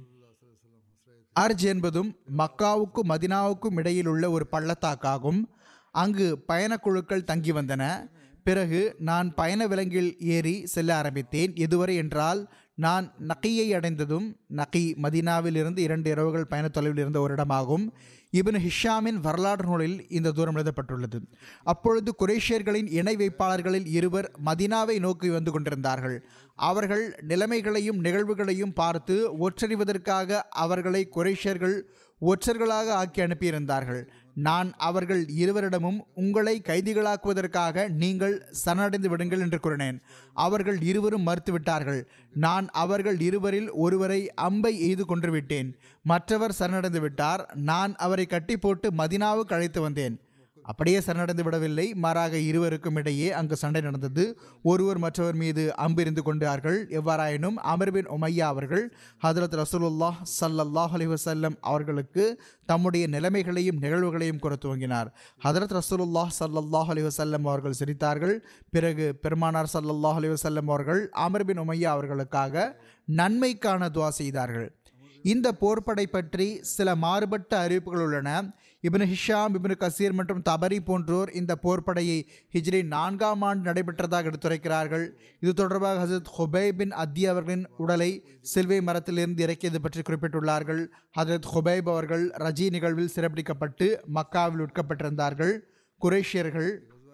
அர்ஜ் என்பதும் மக்காவுக்கும் மதினாவுக்கும் இடையில் உள்ள ஒரு பள்ளத்தாக்காகும் அங்கு பயணக்குழுக்கள் தங்கி வந்தன பிறகு நான் பயண விலங்கில் ஏறி செல்ல ஆரம்பித்தேன் எதுவரை என்றால் நான் நக்கியை அடைந்ததும் நக்கி மதீனாவில் இருந்து இரண்டு இரவுகள் பயண தொலைவில் இருந்த ஒரு இடமாகும் இப்னு ஹிஷாமின் வரலாற்று நூலில் இந்த தூரம் எழுதப்பட்டுள்ளது அப்பொழுது குரேஷியர்களின் இணை வைப்பாளர்களில் இருவர் மதினாவை நோக்கி வந்து கொண்டிருந்தார்கள் அவர்கள் நிலைமைகளையும் நிகழ்வுகளையும் பார்த்து ஒற்றறிவதற்காக அவர்களை குரேஷியர்கள் ஒற்றர்களாக ஆக்கி அனுப்பியிருந்தார்கள் நான் அவர்கள் இருவரிடமும் உங்களை கைதிகளாக்குவதற்காக நீங்கள் சரணடைந்து விடுங்கள் என்று கூறினேன் அவர்கள் இருவரும் மறுத்துவிட்டார்கள் நான் அவர்கள் இருவரில் ஒருவரை அம்பை எய்து கொன்று விட்டேன் மற்றவர் சரணடைந்து விட்டார் நான் அவரை கட்டி போட்டு மதினாவுக்கு அழைத்து வந்தேன் அப்படியே சரணடைந்து விடவில்லை மாறாக இருவருக்கும் இடையே அங்கு சண்டை நடந்தது ஒருவர் மற்றவர் மீது அம்பிருந்து கொண்டார்கள் எவ்வாறாயினும் அமர்பின் உமையா அவர்கள் ஹதரத் ரசூலுல்லாஹ் சல்லல்லாஹ் அலி வசல்லம் அவர்களுக்கு தம்முடைய நிலைமைகளையும் நிகழ்வுகளையும் கூற துவங்கினார் ஹதரத் ரசூலுல்லாஹ் சல்லல்லாஹ் அலி வசல்லம் அவர்கள் சிரித்தார்கள் பிறகு பெருமானார் சல்லல்லாஹ் அலி வசல்லம் அவர்கள் அமர்பின் உமையா அவர்களுக்காக நன்மைக்கான துவா செய்தார்கள் இந்த போர்ப்படை பற்றி சில மாறுபட்ட அறிவிப்புகள் உள்ளன இப்னு ஹிஷாம் இப்னு கசீர் மற்றும் தபரி போன்றோர் இந்த போர்ப்படையை ஹிஜ்ரி நான்காம் ஆண்டு நடைபெற்றதாக எடுத்துரைக்கிறார்கள் இது தொடர்பாக ஹசரத் ஹுபை பின் அத்தி அவர்களின் உடலை சில்வை மரத்திலிருந்து இறக்கியது பற்றி குறிப்பிட்டுள்ளார்கள் ஹசரத் ஹுபைப் அவர்கள் ரஜி நிகழ்வில் சிறப்பிடிக்கப்பட்டு மக்காவில் உட்கப்பட்டிருந்தார்கள் குரேஷியர்கள்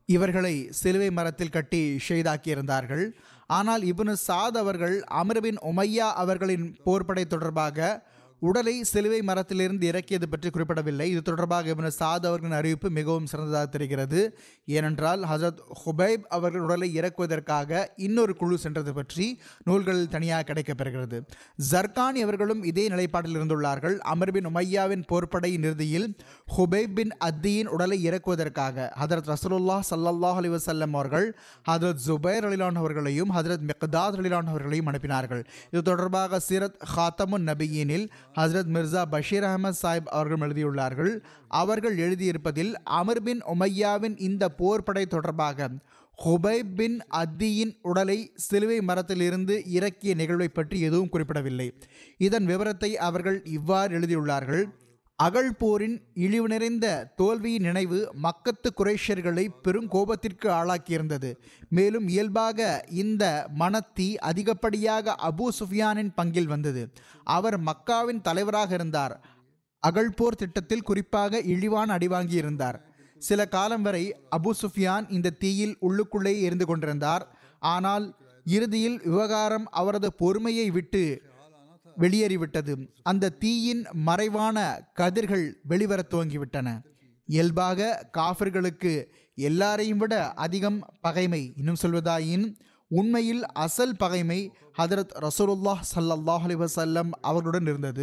இவர்களை சிலுவை மரத்தில் கட்டி ஷெய்தாக்கியிருந்தார்கள் ஆனால் இப்னு சாத் அவர்கள் அமர்பின் உமையா அவர்களின் போர்ப்படை தொடர்பாக உடலை சிலுவை மரத்திலிருந்து இறக்கியது பற்றி குறிப்பிடவில்லை இது தொடர்பாக இப்னு சாத் அவர்களின் அறிவிப்பு மிகவும் சிறந்ததாக தெரிகிறது ஏனென்றால் ஹசரத் ஹுபைப் அவர்கள் உடலை இறக்குவதற்காக இன்னொரு குழு சென்றது பற்றி நூல்களில் தனியாக கிடைக்கப்பெறுகிறது ஜர்கானி அவர்களும் இதே நிலைப்பாட்டில் இருந்துள்ளார்கள் அமர் பின் உமையாவின் போர்ப்படையின் இறுதியில் ஹுபைப் பின் அத்தியின் உடலை இறக்குவதற்காக ஹதரத் ரசூலுல்லாஹ் ஸல்லல்லாஹு அலைஹி வஸல்லம் அவர்கள் ஹதரத் ஜுபைர் அலிலான் அவர்களையும் ஹதரத் மிக்தாத் அலிலான் அவர்களையும் அனுப்பினார்கள் இது தொடர்பாக சீரத் ஹாத்தமுன் நபியினில் ஹசரத் மிர்சா பஷீர் அகமது சாஹிப் அவர்கள் எழுதியுள்ளார்கள் அவர்கள் எழுதியிருப்பதில் அமர் பின் உமையாவின் இந்த போர்ப்படை தொடர்பாக ஹுபைப் பின் அத்தியின் உடலை சிலுவை மரத்திலிருந்து இறக்கிய நிகழ்வை பற்றி எதுவும் குறிப்பிடவில்லை இதன் விவரத்தை அவர்கள் இவ்வாறு எழுதியுள்ளார்கள் அகழ் போரின் இழிவு நிறைந்த தோல்வியின் நினைவு மக்கத்து குரேஷியர்களை பெரும் கோபத்திற்கு ஆளாக்கியிருந்தது மேலும் இயல்பாக இந்த மனத்தீ அதிகப்படியாக அபூ சுஃபியானின் பங்கில் வந்தது அவர் மக்காவின் தலைவராக இருந்தார் அகழ்போர் திட்டத்தில் குறிப்பாக இழிவான அடிவாங்கியிருந்தார் சில காலம் வரை அபு சுஃபியான் இந்த தீயில் உள்ளுக்குள்ளே எரிந்து கொண்டிருந்தார் ஆனால் இறுதியில் விவகாரம் அவரது பொறுமையை விட்டு வெளியேறிவிட்டது அந்த தீயின் மறைவான கதிர்கள் வெளிவரத் துவங்கிவிட்டன இயல்பாக காஃபிர்களுக்கு எல்லாரையும் விட அதிகம் பகைமை இன்னும் சொல்வதாயின் உண்மையில் அசல் பகைமை ஹதரத் ரசூலுல்லாஹ் ஸல்லல்லாஹு அலைஹி வஸல்லம் அவர்களுடன் இருந்தது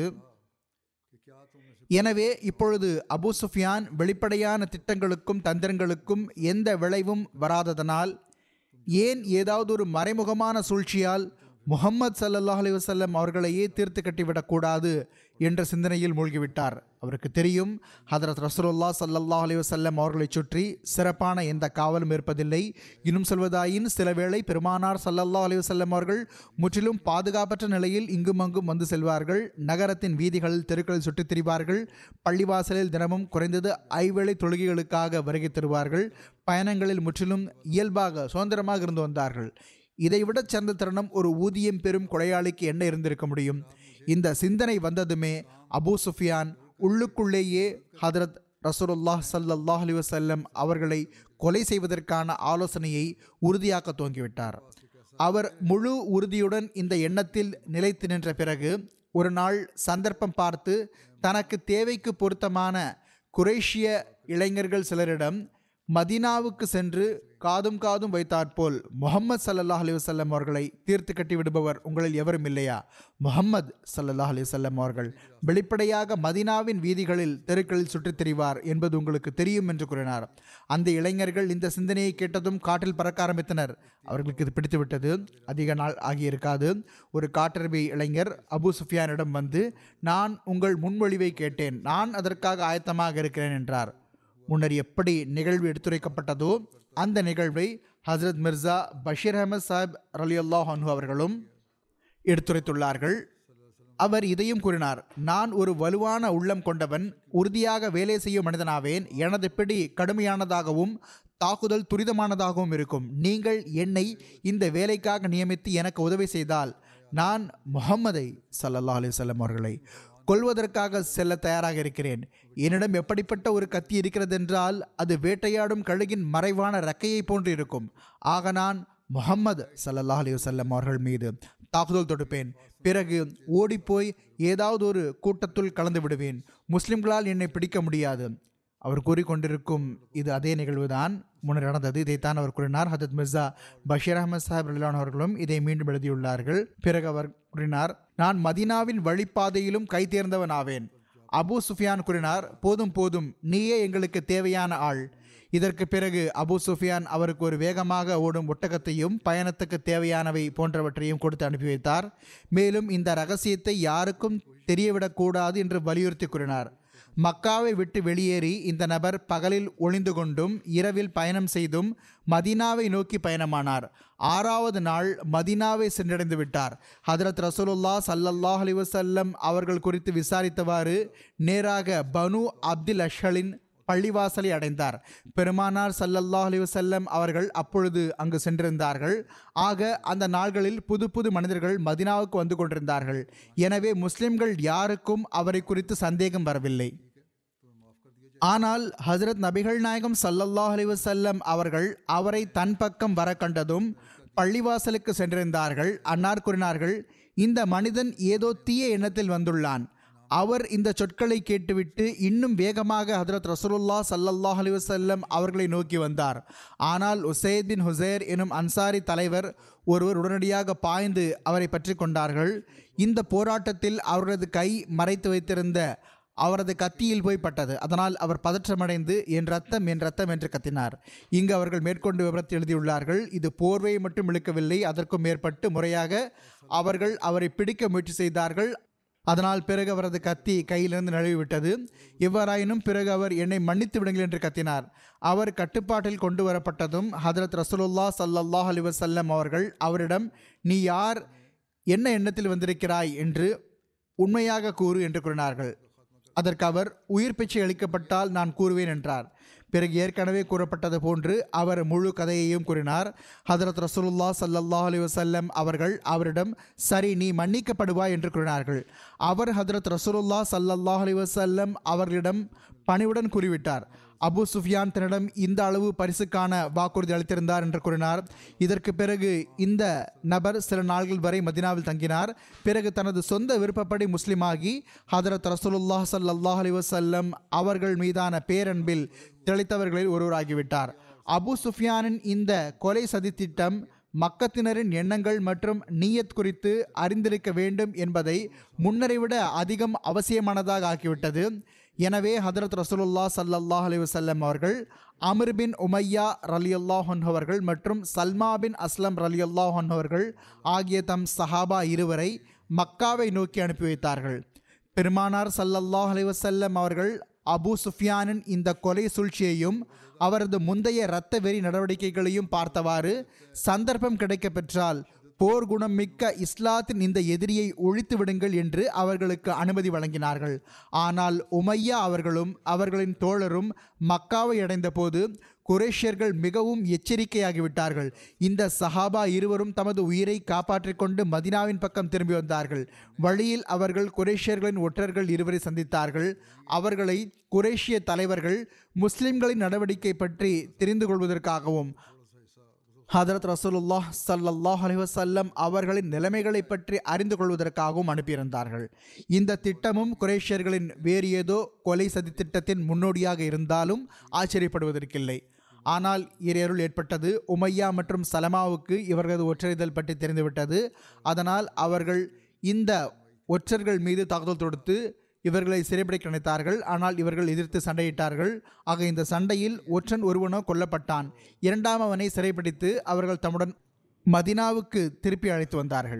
எனவே இப்பொழுது அபூ சுஃபியான் வெளிப்படையான திட்டங்களுக்கும் தந்திரங்களுக்கும் எந்த விளைவும் வராததனால் ஏன் ஏதாவது ஒரு மறைமுகமான சூழ்ச்சியால் முகம்மது சல்லல்லாஹ் அலைஹி வஸல்லம் அவர்களையே தீர்த்து கட்டிவிடக்கூடாது என்ற சிந்தனையில் மூழ்கிவிட்டார் அவருக்கு தெரியும் ஹதரத் ரசூலுல்லாஹ் ஸல்லல்லாஹு அலைஹி வஸல்லம் அவர்களைச் சுற்றி சிறப்பான எந்த காவலும் இருப்பதில்லை இன்னும் சொல்வதாயின் சில வேளை பெருமானார் ஸல்லல்லாஹு அலைஹி வஸல்லம் அவர்கள் முற்றிலும் பாதுகாப்பற்ற நிலையில் இங்கும் அங்கும் வந்து செல்வார்கள் நகரத்தின் வீதிகளில் தெருக்களில் சுற்றித் திரிவார்கள் பள்ளிவாசலில் தினமும் குறைந்தது ஐவேளை தொழுகைகளுக்காக வருகை தருவார்கள் பயணங்களில் முற்றிலும் இயல்பாக சுதந்திரமாக இருந்து வந்தார்கள் இதைவிட சிறந்த தருணம் ஒரு ஊதியம் பெறும் கொலையாளிக்கு என்ன இருந்திருக்க முடியும் இந்த சிந்தனை வந்ததுமே அபூ சுஃபியான் உள்ளுக்குள்ளேயே ஹதரத் ரசூலுல்லாஹ் ஸல்லல்லாஹு அலைஹி வஸல்லம் அவர்களை கொலை செய்வதற்கான ஆலோசனையை உறுதியாக்க துவங்கிவிட்டார் அவர் முழு உறுதியுடன் இந்த எண்ணத்தில் நிலைத்து நின்ற பிறகு ஒரு நாள் சந்தர்ப்பம் பார்த்து தனக்கு தேவைக்கு பொருத்தமான குரேஷிய இளைஞர்கள் சிலரிடம் மதீனாவுக்கு சென்று காதும் காதும் வைத்தாற்போல் முகம்மது சல்லல்லாஹ் அலி வல்லம் அவர்களை தீர்த்து கட்டி விடுபவர் உங்களில் எவரும் இல்லையா முகம்மது சல்லல்லாஹ் அலி வல்லம் அவர்கள் வெளிப்படையாக மதீனாவின் வீதிகளில் தெருக்களில் சுற்றித் திரிவார் என்பது உங்களுக்கு தெரியும் என்று கூறினார் அந்த இளைஞர்கள் இந்த சிந்தனையை கேட்டதும் காட்டில் பறக்க ஆரம்பித்தனர் அவர்களுக்கு இது பிடித்துவிட்டது அதிக நாள் ஆகியிருக்காது ஒரு காட்டரபி இளைஞர் அபு சுஃபியானிடம் வந்து நான் உங்கள் முன்மொழிவை கேட்டேன் நான் அதற்காக ஆயத்தமாக இருக்கிறேன் என்றார் முன்னர் எப்படி நிகழ்வு எடுத்துரைக்கப்பட்டதோ அந்த நிகழ்வை ஹசரத் மிர்சா பஷீர் அஹமத் சாஹிப் ரலி அல்லாஹ் அவர்களும் எடுத்துரைத்துள்ளார்கள் அவர் இதையும் கூறினார் நான் ஒரு வலுவான உள்ளம் கொண்டவன் உறுதியாக வேலை செய்யும் மனிதனாவேன் எனது பிடி கடுமையானதாகவும் தாக்குதல் துரிதமானதாகவும் இருக்கும் நீங்கள் என்னை இந்த வேலைக்காக நியமித்து எனக்கு உதவி செய்தால் நான் முகம்மதை சல்லல்லா அலிசல்லம் அவர்களை கொல்வதற்காக செல்ல தயாராக இருக்கிறேன் என்னிடம் எப்படிப்பட்ட ஒரு கத்தி இருக்கிறது என்றால் அது வேட்டையாடும் கழுகின் மறைவான ரெக்கையை போன்று இருக்கும் ஆக நான் முகம்மது சல்லல்லாஹ் அலி வல்லம் அவர்கள் மீது தாக்குதல் தொடுப்பேன் பிறகு ஓடிப்போய் ஏதாவது ஒரு கூட்டத்துள் கலந்து விடுவேன் முஸ்லிம்களால் என்னை பிடிக்க முடியாது அவர் கூறிக்கொண்டிருக்கும் இது அதே நிகழ்வுதான் முன்னர் நடந்தது இதைத்தான் அவர் கூறினார் ஹதத் மிர்சா பஷீர் அஹமத் சாஹிப் ரலான் அவர்களும் இதை மீண்டும் எழுதியுள்ளார்கள் பிறகு அவர் கூறினார் நான் மதினாவின் வழிப்பாதையிலும் கை தேர்ந்தவன் ஆவேன் அபு சுஃபியான் கூறினார் போதும் போதும் நீயே எங்களுக்கு தேவையான ஆள் இதற்கு பிறகு அபு சுஃபியான் அவருக்கு ஒரு வேகமாக ஓடும் ஒட்டகத்தையும் பயணத்துக்கு தேவையானவை போன்றவற்றையும் கொடுத்து அனுப்பி வைத்தார் மேலும் இந்த ரகசியத்தை யாருக்கும் தெரியவிடக்கூடாது என்று வலியுறுத்தி கூறினார் மக்காவை விட்டு வெளியேறி இந்த நபர் பகலில் ஒளிந்து கொண்டும் இரவில் பயணம் செய்தும் மதீனாவை நோக்கி பயணமானார் ஆறாவது நாள் மதீனாவை சென்றடைந்து விட்டார் ஹதரத் ரசூலுல்லா சல்லல்லாஹ் அலி வசல்லம் அவர்கள் குறித்து விசாரித்தவாறு நேராக பனு அப்துல் அஷலின் பள்ளிவாசலை அடைந்தார் பெருமானார் சல்லல்லாஹ் அலி வசல்லம் அவர்கள் அப்பொழுது அங்கு சென்றிருந்தார்கள் ஆக அந்த நாள்களில் புது புது மனிதர்கள் மதினாவுக்கு வந்து கொண்டிருந்தார்கள் எனவே முஸ்லிம்கள் யாருக்கும் அவரை குறித்து சந்தேகம் வரவில்லை ஆனால் ஹஜரத் நபிகள் நாயகம் ஸல்லல்லாஹு அலைஹி வஸல்லம் அவர்கள் அவரை தன் பக்கம் வர கண்டதும் பள்ளிவாசலுக்கு சென்றிருந்தார்கள் அன்னார் கூறினார்கள் இந்த மனிதன் ஏதோ தீய எண்ணத்தில் வந்துள்ளான் அவர் இந்த சொற்களை கேட்டுவிட்டு இன்னும் வேகமாக ஹதரத் ரசூலுல்லா ஸல்லல்லாஹு அலைஹி வஸல்லம் அவர்களை நோக்கி வந்தார் ஆனால் உசைத் பின் ஹுசைர் எனும் அன்சாரி தலைவர் ஒருவர் உடனடியாக பாய்ந்து அவரை பற்றி கொண்டார்கள் இந்த போராட்டத்தில் அவரது கை மறைத்து வைத்திருந்த அவரது கத்தியில் போய் பட்டது அதனால் அவர் பதற்றமடைந்து என் ரத்தம் என் ரத்தம் என்று கத்தினார் இங்கு அவர்கள் மேற்கொண்டு விவரத்தை எழுதியுள்ளார்கள் இது போர்வையை மட்டும் இழுக்கவில்லை அதற்கும் மேற்பட்டு முறையாக அவர்கள் அவரை பிடிக்க முயற்சி செய்தார்கள் அதனால் பிறகு அவரது கத்தி கையிலிருந்து நழுவிவிட்டது எவ்வாறாயினும் பிறகு அவர் என்னை மன்னித்து விடுங்கள் என்று கத்தினார் அவர் கட்டுப்பாட்டில் கொண்டு வரப்பட்டதும் ஹதரத் ரசூலுல்லா ஸல்லல்லாஹு அலைஹி வஸல்லம் அவர்கள் அவரிடம் நீ யார் என்ன எண்ணத்தில் வந்திருக்கிறாய் என்று உண்மையாக கூறு என்று கூறினார்கள் அதற்கு அவர் உயிர் பிச்சை அளிக்கப்பட்டால் நான் கூறுவேன் என்றார் பிறகு ஏற்கனவே கூறப்பட்டது போன்று அவர் முழு கதையையும் கூறினார் ஹதரத் ரசூலுல்லா ஸல்லல்லாஹு அலைஹி வஸல்லம் அவர்கள் அவரிடம் சரி நீ மன்னிக்கப்படுவாய் என்று கூறினார்கள் அவர் ஹதரத் ரசூலுல்லா ஸல்லல்லாஹு அலைஹி வஸல்லம் அவர்களிடம் பணிவுடன் கூறிவிட்டார் அபு சுஃபியான் தன்னிடம் இந்த அளவு பரிசுக்கான வாக்குறுதி அளித்திருந்தார் என்று கூறினார் இதற்கு பிறகு இந்த நபர் சில நாள்கள் வரை மதினாவில் தங்கினார் பிறகு தனது சொந்த விருப்பப்படி முஸ்லிமாகி ஹதரத் ரசூலுல்லாஹ் ஸல்லல்லாஹு அலைஹி வஸல்லம் அவர்கள் மீதான பேரன்பில் திளைத்தவர்களில் ஒருவராகிவிட்டார் அபு சுஃபியானின் இந்த கொலை சதித்திட்டம் மக்கத்தினரின் எண்ணங்கள் மற்றும் நீயத் குறித்து அறிந்திருக்க வேண்டும் என்பதை முன்னரை விட அதிகம் அவசியமானதாக ஆக்கிவிட்டது எனவே ஹதரத் ரசூலுல்லா ஸல்லல்லாஹு அலைஹி வஸல்லம் அவர்கள் அமிர் பின் உமையா ரலியல்லாஹன் அவர்கள் மற்றும் சல்மா பின் அஸ்லம் ரலியல்லாஹன் அவர்கள் ஆகிய தம் சஹாபா இருவரை மக்காவை நோக்கி அனுப்பி வைத்தார்கள் பெருமானார் ஸல்லல்லாஹு அலைஹி வஸல்லம் அவர்கள் அபு சுஃபியானின் இந்த கொலை சூழ்ச்சியையும் அவரது முந்தைய இரத்த வெறி நடவடிக்கைகளையும் பார்த்தவாறு சந்தர்ப்பம் கிடைக்கப் பெற்றால் போர் குணம் மிக்க இஸ்லாத்தின் இந்த எதிரியை ஒழித்து விடுங்கள் என்று அவர்களுக்கு அனுமதி வழங்கினார்கள் ஆனால் உமையா அவர்களும் அவர்களின் தோழரும் மக்காவை அடைந்த போது குரேஷியர்கள் மிகவும் எச்சரிக்கையாகிவிட்டார்கள் இந்த சஹாபா இருவரும் தமது உயிரை காப்பாற்றிக் கொண்டு மதினாவின் பக்கம் திரும்பி வந்தார்கள் வழியில் அவர்கள் குரேஷியர்களின் ஒற்றர்கள் இருவரை சந்தித்தார்கள் அவர்களை குரேஷிய தலைவர்கள் முஸ்லிம்களின் நடவடிக்கை பற்றி தெரிந்து கொள்வதற்காகவும் ஹதரத் ரசூலுல்லாஹ் ஸல்லல்லாஹு அலைஹி வஸல்லம் அவர்களின் நிலைமைகளை பற்றி அறிந்து கொள்வதற்காகவும் அனுப்பியிருந்தார்கள் இந்த திட்டமும் குரேஷியர்களின் வேறு ஏதோ கொலை சதி திட்டத்தின் முன்னோடியாக இருந்தாலும் ஆச்சரியப்படுவதற்கில்லை ஆனால் இறையருள் ஏற்பட்டது உமையா மற்றும் சலமாவுக்கு இவர்களது ஒற்றறிதல் பற்றி தெரிந்துவிட்டது அதனால் அவர்கள் இந்த ஒற்றர்கள் மீது தாக்குதல் தொடுத்து இவர்களை சிறைப்பிடிக்க நினைத்தார்கள் ஆனால் இவர்கள் எதிர்த்து சண்டையிட்டார்கள் ஆக இந்த சண்டையில் ஒற்றன் ஒருவனோ கொல்லப்பட்டான் இரண்டாம் அவனை சிறைப்பிடித்து அவர்கள் தம்முடன் மதினாவுக்கு திருப்பி அழைத்து வந்தார்கள்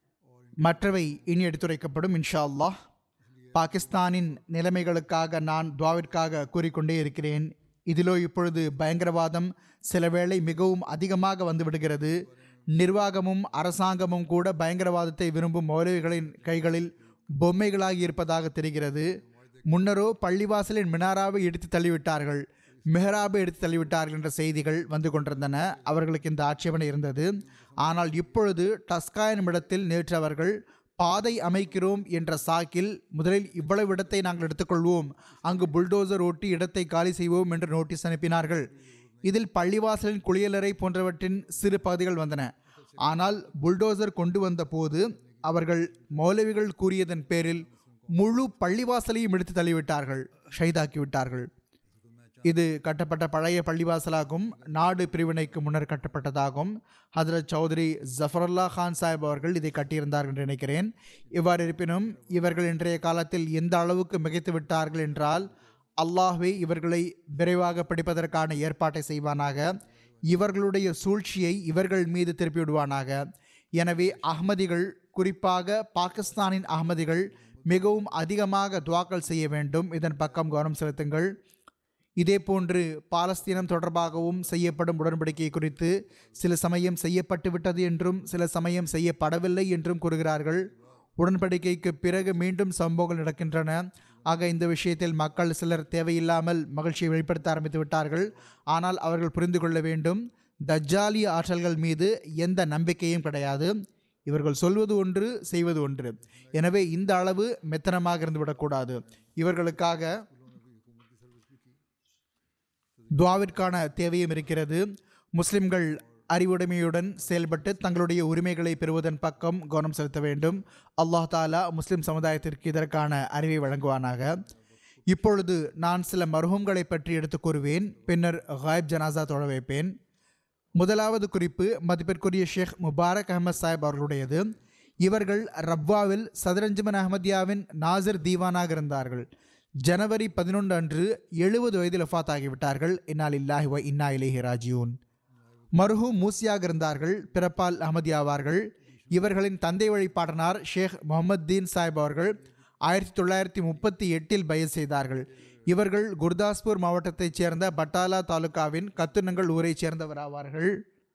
மற்றவை இனி எடுத்துரைக்கப்படும் இன்ஷா அல்லாஹ் பாகிஸ்தானின் நிலைமைகளுக்காக நான் துவாவிற்காக கூறிக்கொண்டே இருக்கிறேன் இதிலோ இப்பொழுது பயங்கரவாதம் சில வேளை மிகவும் அதிகமாக வந்து விடுகிறது நிர்வாகமும் அரசாங்கமும் கூட பயங்கரவாதத்தை விரும்பும் மௌலவிகளின் கைகளில் பொம்மைகளாகி இருப்பதாக தெரிகிறது முன்னரோ பள்ளிவாசலின் மினாராவை எடுத்து தள்ளிவிட்டார்கள் மெஹராபை எடுத்து தள்ளிவிட்டார்கள் என்ற செய்திகள் வந்து கொண்டிருந்தன அவர்களுக்கு இந்த ஆட்சேபனை இருந்தது ஆனால் இப்பொழுது டஸ்கா எனும் இடத்தில் நேற்று அவர்கள் பாதை அமைக்கிறோம் என்ற சாக்கில் முதலில் இவ்வளவு இடத்தை நாங்கள் எடுத்துக்கொள்வோம் அங்கு புல்டோசர் ஓட்டி இடத்தை காலி செய்வோம் என்று நோட்டீஸ் அனுப்பினார்கள் இதில் பள்ளிவாசலின் குளியலறை போன்றவற்றின் சிறு பகுதிகள் வந்தன ஆனால் புல்டோசர் கொண்டு வந்த போது அவர்கள் மௌலவிகள் கூறியதன் பேரில் முழு பள்ளிவாசலையும் எடுத்து தள்ளிவிட்டார்கள் ஷைதாக்கி விட்டார்கள் இது கட்டப்பட்ட பழைய பள்ளிவாசலாகும் நாடு பிரிவினைக்கு முன்னர் கட்டப்பட்டதாகும் ஹதரத் சௌத்ரி ஜஃபருல்லா கான் சாஹிப் அவர்கள் இதை கட்டியிருந்தார்கள் என்று நினைக்கிறேன் இவ்வாறு இருப்பினும் இவர்கள் இன்றைய காலத்தில் எந்த அளவுக்கு மிகைத்து விட்டார்கள் என்றால் அல்லாஹ்வே இவர்களை விரைவாக பிடிப்பதற்கான ஏற்பாட்டை செய்வானாக இவர்களுடைய சூழ்ச்சியை இவர்கள் மீது திருப்பி விடுவானாக எனவே அஹ்மதிகள் குறிப்பாக பாகிஸ்தானின் அகமதிகள் மிகவும் அதிகமாக துவாக்கல் செய்ய வேண்டும் இதன் பக்கம் கவனம் செலுத்துங்கள் இதேபோன்று பாலஸ்தீனம் தொடர்பாகவும் செய்யப்படும் உடன்படிக்கை குறித்து சில சமயம் செய்யப்பட்டு விட்டது என்றும் சில சமயம் செய்யப்படவில்லை என்றும் கூறுகிறார்கள் உடன்படிக்கைக்கு பிறகு மீண்டும் சம்பவங்கள் நடக்கின்றன ஆக இந்த விஷயத்தில் மக்கள் சிலர் தேவையில்லாமல் மகிழ்ச்சியை வெளிப்படுத்த ஆரம்பித்து விட்டார்கள் ஆனால் அவர்கள் புரிந்து கொள்ள வேண்டும் தஜ்ஜாலிய ஆற்றல்கள் மீது எந்த நம்பிக்கையும் கிடையாது இவர்கள் சொல்வது ஒன்று செய்வது ஒன்று எனவே இந்த அளவு மெத்தனமாக இருந்து விடக்கூடாது இவர்களுக்காக துவாவிற்கான தேவையும் இருக்கிறது முஸ்லிம்கள் அறிவுடைமையுடன் செயல்பட்டு தங்களுடைய உரிமைகளை பெறுவதன் பக்கம் கவனம் செலுத்த வேண்டும் அல்லாஹ் தாலா முஸ்லிம் சமுதாயத்திற்கு இதற்கான அறிவை வழங்குவானாக இப்பொழுது நான் சில மருகங்களை பற்றி எடுத்துக் கூறுவேன் பின்னர் காயப் ஜனாசா தொழ வைப்பேன் முதலாவது குறிப்பு மதிப்பிற்குரிய ஷேக் முபாரக் அகமது சாஹிப் அவர்களுடையது இவர்கள் ரப்வாவில் சதரஞ்சமன் அஹமதியாவின் நாசிர் தீவானாக இருந்தார்கள் ஜனவரி பதினொன்று அன்று எழுபது வயதில் வஃத் ஆகிவிட்டார்கள் இன்னால் இல்லாஹி வ இன்னா இலேஹி ராஜியூன் மருஹூம் மூசியாக இருந்தார்கள் பிறப்பால் அஹமதியாவார்கள் இவர்களின் தந்தை வழி பாட்டனார் ஷேக் முகமது தீன் சாஹிப் அவர்கள் ஆயிரத்தி தொள்ளாயிரத்தி முப்பத்தி எட்டில் பயஸ் செய்தார்கள் இவர்கள் குர்தாஸ்பூர் மாவட்டத்தைச் சேர்ந்த பட்டாலா தாலுகாவின் கத்துனங்கள் ஊரைச் சேர்ந்தவர் ஆவார்கள்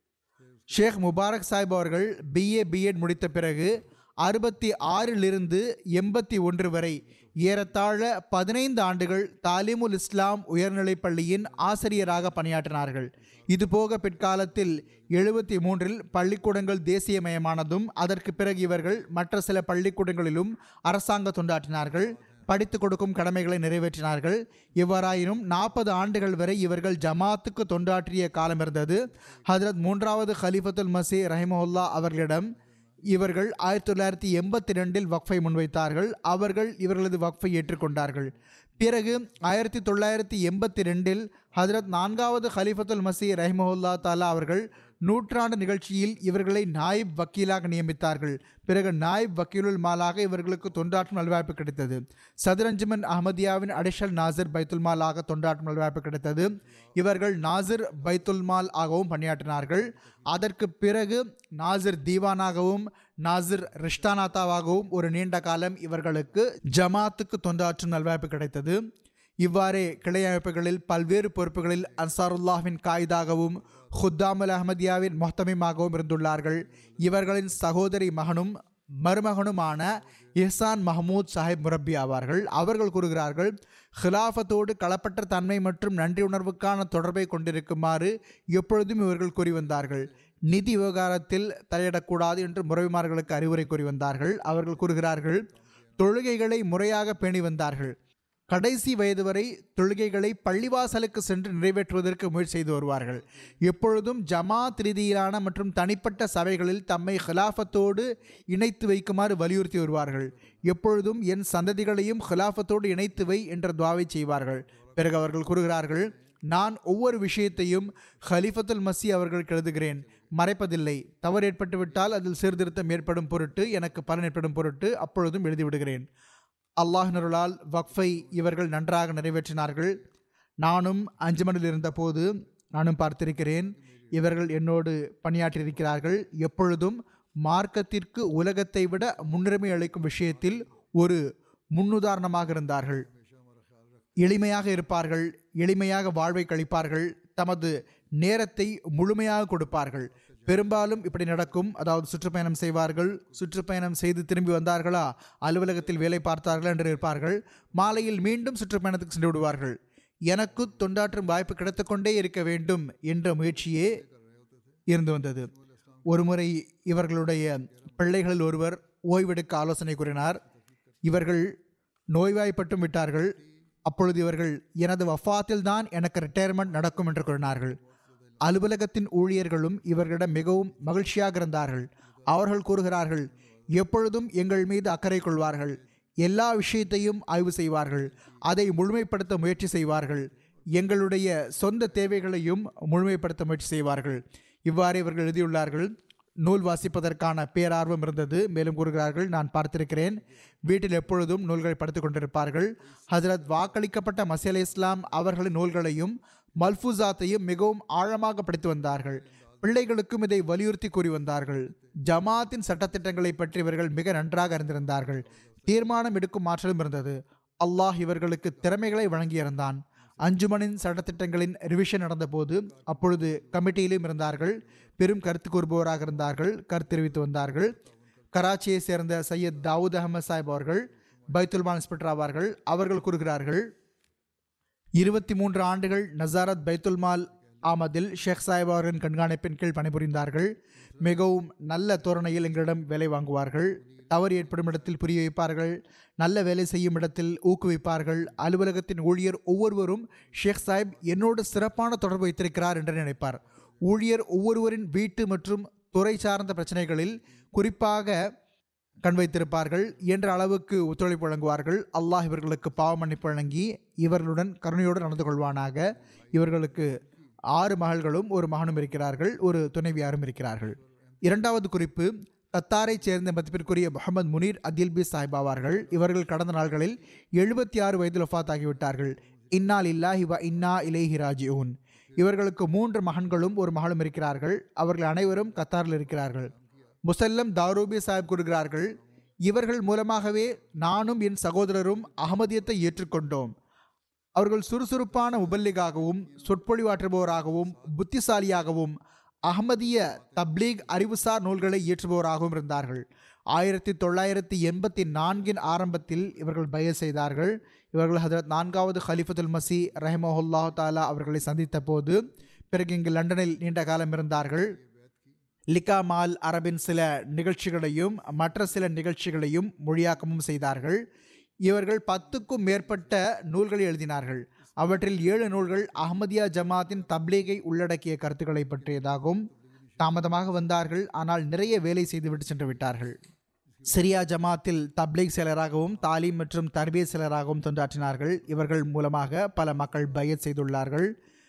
ஷேக் முபாரக் சாஹிப் அவர்கள் பிஏ பிஎட் முடித்த பிறகு அறுபத்தி ஆறிலிருந்து எண்பத்தி ஒன்று வரை ஏறத்தாழ பதினைந்து ஆண்டுகள் தாலிமுல் இஸ்லாம் உயர்நிலைப் பள்ளியின் ஆசிரியராக பணியாற்றினார்கள் இதுபோக பிற்காலத்தில் எழுபத்தி மூன்றில் பள்ளிக்கூடங்கள் தேசியமயமானதும் அதற்கு பிறகு இவர்கள் மற்ற சில பள்ளிக்கூடங்களிலும் அரசாங்க தொண்டாற்றினார்கள் படித்து கொடுக்கும் கடமைகளை நிறைவேற்றினார்கள் இவ்வாறாயினும் நாற்பது ஆண்டுகள் வரை இவர்கள் ஜமாத்துக்கு தொண்டாற்றிய காலம் இருந்தது ஹஜரத் மூன்றாவது ஹலிஃபத்துல் மசி ரஹிமஹுல்லா அவர்களிடம் இவர்கள் ஆயிரத்தி தொள்ளாயிரத்தி எண்பத்தி ரெண்டில் வக்ஃபை முன்வைத்தார்கள் அவர்கள் இவர்களது வக்ஃபை ஏற்றுக்கொண்டார்கள் பிறகு ஆயிரத்தி தொள்ளாயிரத்தி எண்பத்தி ரெண்டில் ஹஜரத் நான்காவது ஹலிஃபத்துல் மசி ரஹிமஹுல்லா தாலா அவர்கள் நூற்றாண்டு நிகழ்ச்சியில் இவர்களை நாயிப் வக்கீலாக நியமித்தார்கள் பிறகு நாயிப் வக்கீலுல் மாலாக இவர்களுக்கு தொண்டாற்றும் நல்வாய்ப்பு கிடைத்தது சதுரஞ்சுமன் அஹமதியாவின் அடிஷல் நாசிர் பைத்துல் மாலாக தொண்டாற்றும் நல்வாய்ப்பு கிடைத்தது இவர்கள் நாசிர் பைத்துல் மால் ஆகவும் பணியாற்றினார்கள் அதற்கு பிறகு நாசிர் தீவானாகவும் நாசிர் ரிஷ்டானாத்தாவாகவும் ஒரு நீண்ட காலம் இவர்களுக்கு ஜமாத்துக்கு தொண்டாற்றும் நல்வாய்ப்பு கிடைத்தது இவ்வாறே கிளை அமைப்புகளில் பல்வேறு பொறுப்புகளில் அன்சாருல்லாஹின் காயிதாகவும் ஹுத்தாமுல் அஹமதியாவின் மொத்தமிமாகவும் இருந்துள்ளார்கள் இவர்களின் சகோதரி மகனும் மருமகனுமான இஹ்சான் மஹமூத் சாஹிப் முரப்பி ஆவார்கள் அவர்கள் கூறுகிறார்கள் ஹிலாஃபத்தோடு களப்பற்ற தன்மை மற்றும் நன்றி உணர்வுக்கான தொடர்பை கொண்டிருக்குமாறு எப்பொழுதும் இவர்கள் கூறி வந்தார்கள் நிதி விவகாரத்தில் தலையிடக்கூடாது என்று முறைமார்களுக்கு அறிவுரை கூறி வந்தார்கள் அவர்கள் கூறுகிறார்கள் தொழுகைகளை முறையாக பேணி வந்தார்கள் கடைசி வயது வரை தொழுகைகளை பள்ளிவாசலுக்கு சென்று நிறைவேற்றுவதற்கு முயற்சி செய்து வருவார்கள் எப்பொழுதும் ஜமாத் ரீதியிலான மற்றும் தனிப்பட்ட சபைகளில் தம்மை ஹிலாஃபத்தோடு இணைத்து வைக்குமாறு வலியுறுத்தி வருவார்கள் எப்பொழுதும் என் சந்ததிகளையும் ஹிலாஃபத்தோடு இணைத்து வை என்ற துவாவை செய்வார்கள் பிறகு அவர்கள் கூறுகிறார்கள் நான் ஒவ்வொரு விஷயத்தையும் ஹலிஃபத்துல் மசி அவர்களுக்கு எழுதுகிறேன் மறைப்பதில்லை தவறு ஏற்பட்டுவிட்டால் அதில் சீர்திருத்தம் ஏற்படும் பொருட்டு எனக்கு பலன் ஏற்படும் பொருட்டு அப்பொழுதும் எழுதிவிடுகிறேன் அல்லாஹினருளால் வக்ஃபை இவர்கள் நன்றாக நிறைவேற்றினார்கள் நானும் அஞ்சுமனில் இருந்தபோது நானும் பார்த்திருக்கிறேன் இவர்கள் என்னோடு பணியாற்றியிருக்கிறார்கள் எப்பொழுதும் மார்க்கத்திற்கு உலகத்தை விட முன்னுரிமை அளிக்கும் விஷயத்தில் ஒரு முன்னுதாரணமாக இருந்தார்கள் எளிமையாக இருப்பார்கள் எளிமையாக வாழ்வை கழிப்பார்கள் தமது நேரத்தை முழுமையாக கொடுப்பார்கள் பெரும்பாலும் இப்படி நடக்கும் அதாவது சுற்றுப்பயணம் செய்வார்கள் சுற்றுப்பயணம் செய்து திரும்பி வந்தார்களா அலுவலகத்தில் வேலை பார்த்தார்கள் என்று இருப்பார்கள் மாலையில் மீண்டும் சுற்றுப்பயணத்துக்கு சென்று விடுவார்கள் எனக்கு தொண்டாற்றும் வாய்ப்பு கிடைத்துக்கொண்டே இருக்க வேண்டும் என்ற முயற்சியே இருந்து வந்தது ஒருமுறை இவர்களுடைய பிள்ளைகளில் ஒருவர் ஓய்வெடுக்க ஆலோசனை கூறினார் இவர்கள் நோய்வாய்ப்பட்டும் விட்டார்கள் அப்பொழுது இவர்கள் எனது வஃபாத்தில் தான் எனக்கு ரிட்டையர்மெண்ட் நடக்கும் என்று கூறினார்கள் அலுவலகத்தின் ஊழியர்களும் இவர்களிடம் மிகவும் மகிழ்ச்சியாக இருந்தார்கள் அவர்கள் கூறுகிறார்கள் எப்பொழுதும் எங்கள் மீது அக்கறை கொள்வார்கள் எல்லா விஷயத்தையும் ஆய்வு செய்வார்கள் அதை முழுமைப்படுத்த முயற்சி செய்வார்கள் எங்களுடைய சொந்த தேவைகளையும் முழுமைப்படுத்த முயற்சி செய்வார்கள் இவ்வாறு இவர்கள் எழுதியுள்ளார்கள் நூல் வாசிப்பதற்கான பேரார்வம் இருந்தது மேலும் கூறுகிறார்கள் நான் பார்த்திருக்கிறேன் வீட்டில் எப்பொழுதும் நூல்களை படித்துக் கொண்டிருப்பார்கள் ஹஜரத் வாக்களிக்கப்பட்ட மசி அலி இஸ்லாம் அவர்களின் நூல்களையும் மல்ஃபூசாத்தையும் மிகவும் ஆழமாக படித்து வந்தார்கள் பிள்ளைகளுக்கும் இதை வலியுறுத்தி கூறி வந்தார்கள் ஜமாத்தின் சட்டத்திட்டங்களை பற்றி இவர்கள் மிக நன்றாக அறிந்திருந்தார்கள் தீர்மானம் எடுக்கும் ஆற்றலும் இருந்தது அல்லாஹ் இவர்களுக்கு திறமைகளை வழங்கியிருந்தான் அஞ்சுமனின் சட்டத்திட்டங்களின் ரிவிஷன் நடந்தபோது அப்பொழுது கமிட்டியிலும் இருந்தார்கள் பெரும் கருத்து கூறுபவராக இருந்தார்கள் கருத்து தெரிவித்து வந்தார்கள் கராச்சியை சேர்ந்த சையத் தாவூத் அகமது சாஹிப் அவர்கள் பைத்துல்மான் இன்ஸ்பெக்டர் ஆவார்கள் அவர்கள் கூறுகிறார்கள் இருபத்தி மூன்று ஆண்டுகள் நசாரத் பைத்துல்மால் ஆமதில் ஷேக் சாஹிப் அவர்களின் கண்காணிப்பின் கீழ் பணிபுரிந்தார்கள் மிகவும் நல்ல தோரணையில் எங்களிடம் வேலை வாங்குவார்கள் தவறு ஏற்படும் இடத்தில் புரிய வைப்பார்கள் நல்ல வேலை செய்யும் இடத்தில் ஊக்குவிப்பார்கள் அலுவலகத்தின் ஊழியர் ஒவ்வொருவரும் ஷேக் சாஹிப் என்னோடு சிறப்பான தொடர்பு வைத்திருக்கிறார் என்று நினைப்பார் ஊழியர் ஒவ்வொருவரின் வீட்டு மற்றும் துறை சார்ந்த பிரச்சனைகளில் குறிப்பாக கண் வைத்திருப்பார்கள் என்ற அளவுக்கு ஒத்துழைப்பு வழங்குவார்கள் அல்லாஹ் இவர்களுக்கு பாவ மன்னிப்பு வழங்கி இவர்களுடன் கருணையோடு நடந்து கொள்வானாக இவர்களுக்கு ஆறு மகள்களும் ஒரு மகனும் இருக்கிறார்கள் ஒரு துணைவியாரும் இருக்கிறார்கள் இரண்டாவது குறிப்பு கத்தாரைச் சேர்ந்த மதிப்பிற்குரிய முகமது முனீர் அதில் பி சாஹிப் ஆவார்கள் இவர்கள் கடந்த நாள்களில் எழுபத்தி ஆறு வயதில் ஒஃபாத் ஆகிவிட்டார்கள் இன்னால் இல்லாஹி வ இன்னா இலேஹி ராஜிஊன் இவர்களுக்கு மூன்று மகன்களும் ஒரு மகளும் இருக்கிறார்கள் அவர்கள் அனைவரும் கத்தாரில் இருக்கிறார்கள் முசல்லம் தாரூபி சாஹிப் கூறுகிறார்கள் இவர்கள் மூலமாகவே நானும் என் சகோதரரும் அகமதியத்தை ஏற்றுக்கொண்டோம் அவர்கள் சுறுசுறுப்பான உபல்லிகாகவும் சொற்பொழிவாற்றுபவராகவும் புத்திசாலியாகவும் அகமதிய தப்லீக் அறிவுசார் நூல்களை இயற்றுபவராகவும் இருந்தார்கள் ஆயிரத்தி தொள்ளாயிரத்தி எண்பத்தி நான்கின் ஆரம்பத்தில் இவர்கள் பய செய்தார்கள் இவர்கள் ஹதரத் நான்காவது ஹலிஃபத்துல் மசி ரஹமஹுல்லா தாலா அவர்களை சந்தித்த போது பிறகு இங்கு லண்டனில் நீண்ட காலம் இருந்தார்கள் லிகா மால் அரபின் சில நிகழ்ச்சிகளையும் மற்ற சில நிகழ்ச்சிகளையும் மொழியாக்கமும் செய்தார்கள் இவர்கள் பத்துக்கும் மேற்பட்ட நூல்களை எழுதினார்கள் அவற்றில் ஏழு நூல்கள் அஹமதியா ஜமாத்தின் தப்லீகை உள்ளடக்கிய கருத்துக்களை பற்றியதாகும் தாமதமாக வந்தார்கள் ஆனால் நிறைய வேலை செய்துவிட்டு சென்று விட்டார்கள் சிரியா ஜமாத்தில் தப்லீக் செயலராகவும் தாலீம் மற்றும் தர்பிய செயலராகவும் தொண்டாற்றினார்கள் இவர்கள் மூலமாக பல மக்கள் பயத் செய்துள்ளார்கள்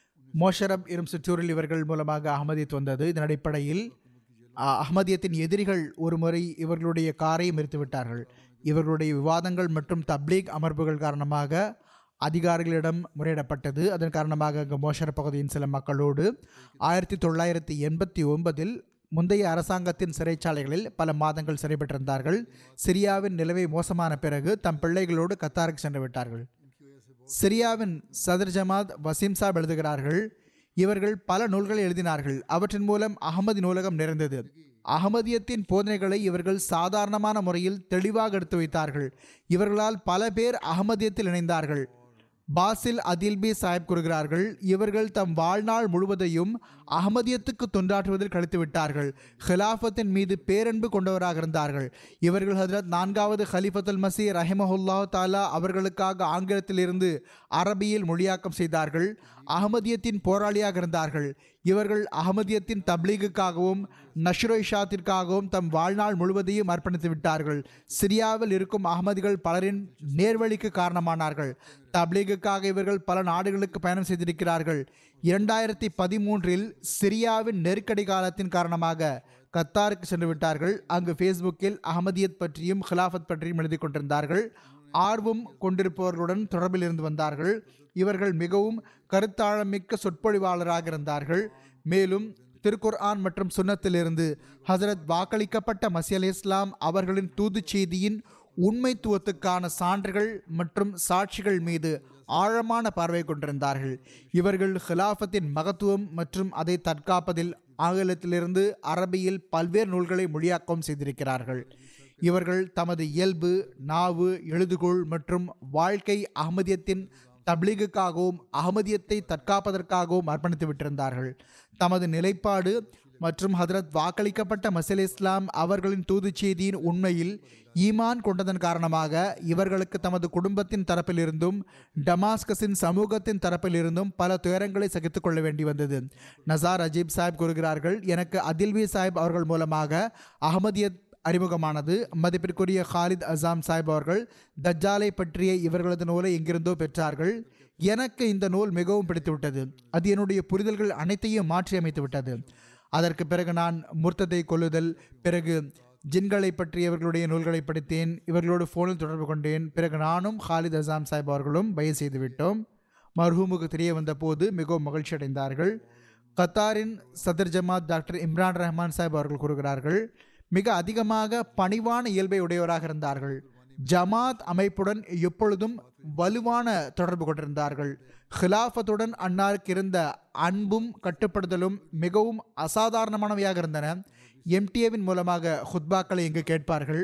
மோஷரப் எனும் சிற்றூரில் இவர்கள் மூலமாக அகமதியத் வந்தது இதன் அடிப்படையில் அ- அஹ்மதியத்தின் எதிரிகள் ஒரு முறை இவர்களுடைய காரை மறித்து விட்டார்கள் இவர்களுடைய விவாதங்கள் மற்றும் தப்லீக் அமர்வுகள் காரணமாக அதிகாரிகளிடம் முறையிடப்பட்டது அதன் காரணமாக அங்கு மோஷர் பகுதியின் சில மக்களோடு ஆயிரத்தி தொள்ளாயிரத்தி எண்பத்தி ஒன்பதில் முந்தைய அரசாங்கத்தின் சிறைச்சாலைகளில் பல மாதங்கள் சிறைப்பட்டிருந்தார்கள் சிரியாவின் நிலைமை மோசமான பிறகு தம் பிள்ளைகளோடு கத்தாருக்கு சென்று விட்டார்கள் சிரியாவின் சதர் ஜமாத் வசீம் சாப் எழுதுகிறார்கள் இவர்கள் பல நூல்களை எழுதினார்கள் அவற்றின் மூலம் அகமதி நூலகம் நிறைந்தது அகமதியத்தின் போதனைகளை இவர்கள் சாதாரணமான முறையில் தெளிவாக எடுத்து வைத்தார்கள் இவர்களால் பல பேர் அகமதியத்தில் இணைந்தார்கள் பாசில் அதில்பி சாஹிப் கூறுகிறார்கள் இவர்கள் தம் வாழ்நாள் முழுவதையும் அகமதியத்துக்கு தொண்டாற்றுவதில் கழித்து விட்டார்கள் ஹிலாஃபத்தின் மீது பேரன்பு கொண்டவராக இருந்தார்கள் இவர்கள் ஹஜரத் நான்காவது ஹலிஃபத்துல் மசி ரஹிமஹுல்லா தாலா அவர்களுக்காக ஆங்கிலத்திலிருந்து அரபியில் மொழியாக்கம் செய்தார்கள் அகமதியத்தின் போராளியாக இருந்தார்கள் இவர்கள் அகமதியத்தின் தப்லீகுக்காகவும் நஷ்ரோ இஷாத்திற்காகவும் தம் வாழ்நாள் முழுவதையும் அர்ப்பணித்து விட்டார்கள் சிரியாவில் இருக்கும் அகமதிகள் பலரின் நேர்வழிக்கு காரணமானார்கள் தப்லீகுக்காக இவர்கள் பல நாடுகளுக்கு பயணம் செய்திருக்கிறார்கள் இரண்டாயிரத்தி பதிமூன்றில் சிரியாவின் நெருக்கடி காலத்தின் காரணமாக கத்தாருக்கு சென்று விட்டார்கள் அங்கு ஃபேஸ்புக்கில் அகமதியத் பற்றியும் ஹிலாஃபத் பற்றியும் எழுதி கொண்டிருந்தார்கள் ஆர்வம் கொண்டிருப்பவர்களுடன் தொடர்பில் இருந்து வந்தார்கள் இவர்கள் மிகவும் கருத்தாழமிக்க சொற்பொழிவாளராக இருந்தார்கள் மேலும் திருக்குர்ஆன் மற்றும் சுன்னத்திலிருந்து ஹசரத் வாக்களிக்கப்பட்ட மசி அலி இஸ்லாம் அவர்களின் தூதுச் செய்தியின் உண்மைத்துவத்துக்கான சான்றுகள் மற்றும் சாட்சிகள் மீது ஆழமான பார்வை கொண்டிருந்தார்கள் இவர்கள் ஹிலாஃபத்தின் மகத்துவம் மற்றும் அதை தற்காப்பதில் ஆங்கிலத்திலிருந்து அரபியில் பல்வேறு நூல்களை மொழியாக்கம் செய்திருக்கிறார்கள் இவர்கள் தமது இயல்பு நாவு எழுதுகோள் மற்றும் வாழ்க்கை அகமதியத்தின் தப்லீகுக்காகவும் அகமதியத்தை தற்காப்பதற்காகவும் அர்ப்பணித்து விட்டிருந்தார்கள் தமது நிலைப்பாடு மற்றும் ஹதரத் வாக்களிக்கப்பட்ட மசல் இஸ்லாம் அவர்களின் தூதுச் செய்தியின் உண்மையில் ஈமான் கொண்டதன் காரணமாக இவர்களுக்கு தமது குடும்பத்தின் தரப்பிலிருந்தும் டமாஸ்கஸின் சமூகத்தின் தரப்பிலிருந்தும் பல துயரங்களை சகித்துக் கொள்ள வேண்டி வந்தது நசார் அஜீப் சாஹிப் கூறுகிறார்கள் எனக்கு அதில்வி சாஹிப் அவர்கள் மூலமாக அகமதியத் அறிமுகமானது மதிப்பிற்குரிய ஹாலித் அசாம் சாஹிப் அவர்கள் தஜ்ஜாலை பற்றிய இவர்களது நூலை எங்கிருந்தோ பெற்றார்கள் எனக்கு இந்த நூல் மிகவும் பிடித்துவிட்டது அது என்னுடைய புரிதல்கள் அனைத்தையும் மாற்றி அமைத்து விட்டது அதற்கு பிறகு நான் முர்த்தத்தை கொல்லுதல் பிறகு ஜின்களை பற்றி இவர்களுடைய நூல்களை படித்தேன் இவர்களோடு ஃபோனில் தொடர்பு கொண்டேன் பிறகு நானும் ஹாலித் அசாம் சாஹிப் அவர்களும் பய செய்து விட்டோம் மர்ஹூமுக்கு தெரிய வந்த போது மிகவும் மகிழ்ச்சி அடைந்தார்கள் கத்தாரின் சதர் ஜமாத் டாக்டர் இம்ரான் ரஹ்மான் சாஹிப் அவர்கள் கூறுகிறார்கள் மிக அதிகமாக பணிவான இயல்பை உடையவராக இருந்தார்கள் ஜமாத் அமைப்புடன் எப்பொழுதும் வலுவான தொடர்பு கொண்டிருந்தார்கள் ஹிலாஃபத்துடன் அன்னாருக்கு இருந்த அன்பும் கட்டுப்படுதலும் மிகவும் அசாதாரணமானவையாக இருந்தன எம்டிஏவின் மூலமாக ஹுத்பாக்களை இங்கு கேட்பார்கள்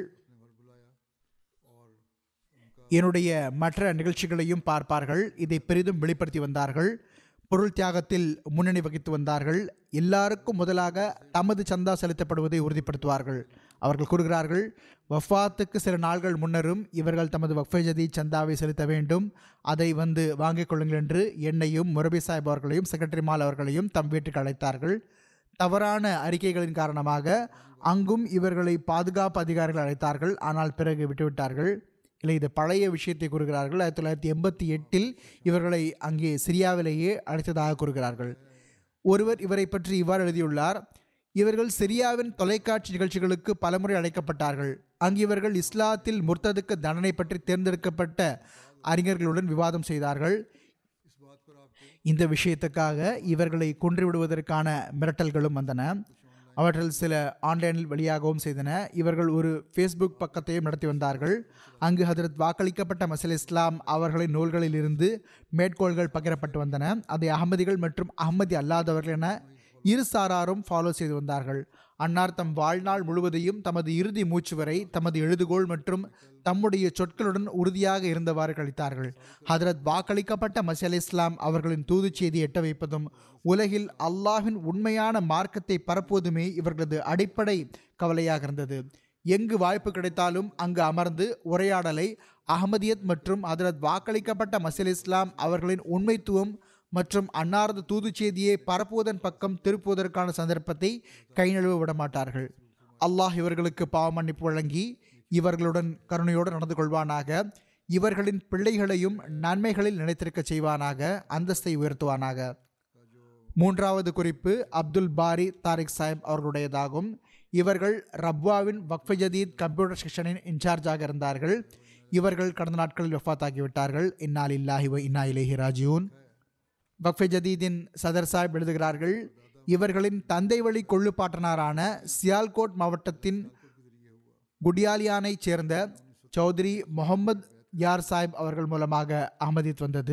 என்னுடைய மற்ற நிகழ்ச்சிகளையும் பார்ப்பார்கள் இதை பெரிதும் வெளிப்படுத்தி வந்தார்கள் பொருள் தியாகத்தில் முன்னணி வகித்து வந்தார்கள் எல்லாருக்கும் முதலாக தமது சந்தா செலுத்தப்படுவதை உறுதிப்படுத்துவார்கள் அவர்கள் கூறுகிறார்கள் வஃபாத்துக்கு சில நாள்கள் முன்னரும் இவர்கள் தமது வக்ஃபை ஜதி சந்தாவை செலுத்த வேண்டும் அதை வந்து வாங்கிக் கொள்ளுங்கள் என்று என்னையும் முரபி சாஹிப் அவர்களையும் செக்ரட்டரி மால் அவர்களையும் தம் வீட்டுக்கு அழைத்தார்கள் தவறான அறிக்கைகளின் காரணமாக அங்கும் இவர்களை பாதுகாப்பு அதிகாரிகள் அழைத்தார்கள் ஆனால் பிறகு விட்டுவிட்டார்கள் இல்லை இது பழைய விஷயத்தை கூறுகிறார்கள் ஆயிரத்தி தொள்ளாயிரத்தி எண்பத்தி எட்டில் இவர்களை அங்கே சிரியாவிலேயே அழைத்ததாக கூறுகிறார்கள் ஒருவர் இவரை பற்றி இவ்வாறு எழுதியுள்ளார் இவர்கள் சிரியாவின் தொலைக்காட்சி நிகழ்ச்சிகளுக்கு பலமுறை அழைக்கப்பட்டார்கள் அங்கு இவர்கள் இஸ்லாத்தில் முர்த்ததுக்கு தண்டனை பற்றி தேர்ந்தெடுக்கப்பட்ட அறிஞர்களுடன் விவாதம் செய்தார்கள் இந்த விஷயத்துக்காக இவர்களை கொன்றுவிடுவதற்கான மிரட்டல்களும் வந்தன அவற்றில் சில ஆன்லைனில் வெளியாகவும் செய்தன இவர்கள் ஒரு ஃபேஸ்புக் பக்கத்தையும் நடத்தி வந்தார்கள் அங்கு ஹதரத் வாக்களிக்கப்பட்ட மசல் இஸ்லாம் அவர்களின் நூல்களில் இருந்து மேற்கோள்கள் பகிரப்பட்டு வந்தன அதை அகமதிகள் மற்றும் அகமதி அல்லாதவர்கள் என இரு சாராரும் ஃபாலோ செய்து வந்தார்கள் அன்னார் தம் வாழ்நாள் முழுவதையும் தமது இறுதி மூச்சு வரை தமது எழுதுகோள் மற்றும் தம்முடைய சொற்களுடன் உறுதியாக இருந்தவாறு கழித்தார்கள் ஹதரத் வாக்களிக்கப்பட்ட மசி அலி இஸ்லாம் அவர்களின் தூது செய்தி எட்ட வைப்பதும் உலகில் அல்லாஹின் உண்மையான மார்க்கத்தை பரப்புவதுமே இவர்களது அடிப்படை கவலையாக இருந்தது எங்கு வாய்ப்பு கிடைத்தாலும் அங்கு அமர்ந்து உரையாடலை அகமதியத் மற்றும் ஹதரத் வாக்களிக்கப்பட்ட மசில் இஸ்லாம் அவர்களின் உண்மைத்துவம் மற்றும் அன்னாரது தூது செய்தியை பரப்புவதன் பக்கம் திருப்புவதற்கான சந்தர்ப்பத்தை கை நழுவ விட மாட்டார்கள் அல்லாஹ் இவர்களுக்கு பாவ மன்னிப்பு வழங்கி இவர்களுடன் கருணையோடு நடந்து கொள்வானாக இவர்களின் பிள்ளைகளையும் நன்மைகளில் நினைத்திருக்க செய்வானாக அந்தஸ்தை உயர்த்துவானாக மூன்றாவது குறிப்பு அப்துல் பாரி தாரிக் சாஹிப் அவர்களுடையதாகும் இவர்கள் ரப்வாவின் வக்ஃப ஜதீத் கம்ப்யூட்டர் செக்ஷனின் இன்சார்ஜாக இருந்தார்கள் இவர்கள் கடந்த நாட்களில் வஃபாத்தாகிவிட்டார்கள் இன்னால் இல்லாஹி வ இன்னா இலேஹி ராஜியூன் வக்ஃபே ஜதீதின் சதர் சாஹிப் எழுதுகிறார்கள் இவர்களின் தந்தை வழி கொள்ளுப்பாட்டனாரான சியால்கோட் மாவட்டத்தின் குடியாலியானைச் சேர்ந்த சௌத்ரி முகமது யார் சாஹிப் அவர்கள் மூலமாக அகமதித் வந்தது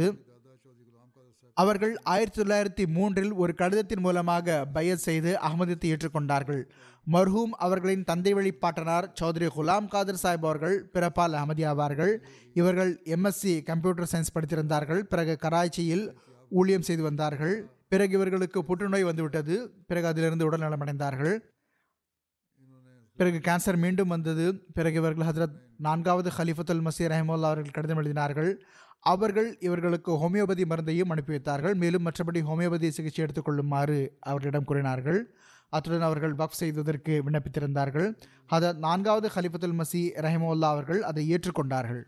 அவர்கள் ஆயிரத்தி தொள்ளாயிரத்தி மூன்றில் ஒரு கடிதத்தின் மூலமாக பயத் செய்து அகமதித்தை ஏற்றுக்கொண்டார்கள் மர்ஹூம் அவர்களின் தந்தை வழிபாட்டனார் சௌத்ரி குலாம் காதர் சாஹிப் அவர்கள் பிறப்பால் அகமதி ஆவார்கள் இவர்கள் எம்எஸ்சி கம்ப்யூட்டர் சயின்ஸ் படித்திருந்தார்கள் பிறகு கராச்சியில் ஊழியம் செய்து வந்தார்கள் பிறகு இவர்களுக்கு புற்றுநோய் வந்துவிட்டது பிறகு அதிலிருந்து உடல் நலமடைந்தார்கள் பிறகு கேன்சர் மீண்டும் வந்தது பிறகு இவர்கள் ஹசரத் நான்காவது ஹலிஃபத்துல் மசீர் ரஹமுல்லா அவர்கள் கடிதம் எழுதினார்கள் அவர்கள் இவர்களுக்கு ஹோமியோபதி மருந்தையும் அனுப்பி வைத்தார்கள் மேலும் மற்றபடி ஹோமியோபதி சிகிச்சை எடுத்துக்கொள்ளுமாறு அவர்களிடம் கூறினார்கள் அத்துடன் அவர்கள் வக்ஃப் செய்வதற்கு விண்ணப்பித்திருந்தார்கள் அதை நான்காவது ஹலிஃபத்துல் மசி ரஹமுல்லா அவர்கள் அதை ஏற்றுக்கொண்டார்கள்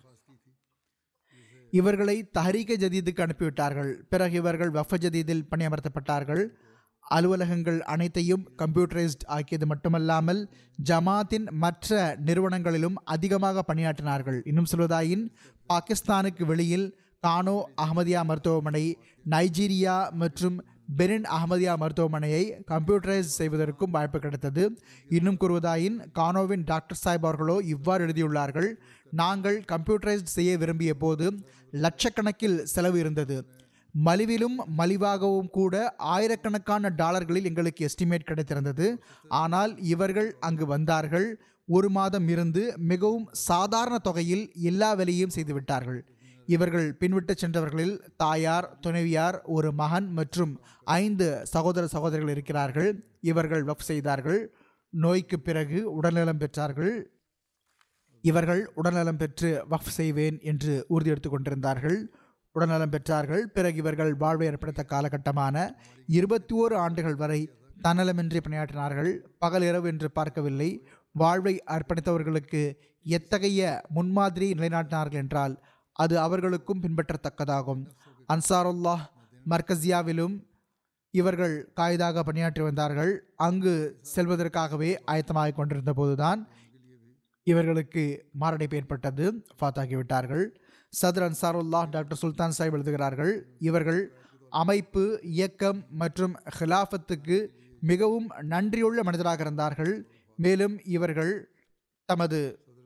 இவர்களை தஹரீக ஜதீதுக்கு அனுப்பிவிட்டார்கள் பிறகு இவர்கள் வஃப ஜதீதில் பணியமர்த்தப்பட்டார்கள் அலுவலகங்கள் அனைத்தையும் கம்ப்யூட்டரைஸ்ட் ஆக்கியது மட்டுமல்லாமல் ஜமாத்தின் மற்ற நிறுவனங்களிலும் அதிகமாக பணியாற்றினார்கள் இன்னும் சொல்வதாயின் பாகிஸ்தானுக்கு வெளியில் கானோ அகமதியா மருத்துவமனை நைஜீரியா மற்றும் பெரின் அகமதியா மருத்துவமனையை கம்ப்யூட்டரைஸ் செய்வதற்கும் வாய்ப்பு கிடைத்தது இன்னும் கூறுவதாயின் கானோவின் டாக்டர் சாஹிப் அவர்களோ இவ்வாறு எழுதியுள்ளார்கள் நாங்கள் கம்ப்யூட்டரைஸ்ட் செய்ய விரும்பிய போது லட்சக்கணக்கில் செலவு இருந்தது மலிவிலும் மலிவாகவும் கூட ஆயிரக்கணக்கான டாலர்களில் எங்களுக்கு எஸ்டிமேட் கிடைத்திருந்தது ஆனால் இவர்கள் அங்கு வந்தார்கள் ஒரு மாதம் இருந்து மிகவும் சாதாரண தொகையில் எல்லா வேலையும் செய்துவிட்டார்கள் இவர்கள் பின்விட்டு சென்றவர்களில் தாயார் துணைவியார் ஒரு மகன் மற்றும் ஐந்து சகோதர சகோதரிகள் இருக்கிறார்கள் இவர்கள் வஃப் செய்தார்கள் நோய்க்கு பிறகு உடல்நலம் பெற்றார்கள் இவர்கள் உடல்நலம் பெற்று வஃப் செய்வேன் என்று உறுதி எடுத்துக் கொண்டிருந்தார்கள் உடல்நலம் பெற்றார்கள் பிறகு இவர்கள் வாழ்வை ஏற்படுத்த காலகட்டமான இருபத்தி ஓரு ஆண்டுகள் வரை தன்னலமின்றி பணியாற்றினார்கள் பகல் இரவு என்று பார்க்கவில்லை வாழ்வை அர்ப்பணித்தவர்களுக்கு எத்தகைய முன்மாதிரி நிலைநாட்டினார்கள் என்றால் அது அவர்களுக்கும் பின்பற்றத்தக்கதாகும் அன்சாருல்லாஹ் மர்கசியாவிலும் இவர்கள் காய்தாக பணியாற்றி வந்தார்கள் அங்கு செல்வதற்காகவே ஆயத்தமாகிக் கொண்டிருந்த போதுதான் இவர்களுக்கு மாரடைப்பு ஏற்பட்டது ஃபாத்தாகிவிட்டார்கள் சதர் அன்சாருல்லா டாக்டர் சுல்தான் சாஹிப் எழுதுகிறார்கள் இவர்கள் அமைப்பு இயக்கம் மற்றும் ஹிலாஃபத்துக்கு மிகவும் நன்றியுள்ள மனிதராக இருந்தார்கள் மேலும் இவர்கள் தமது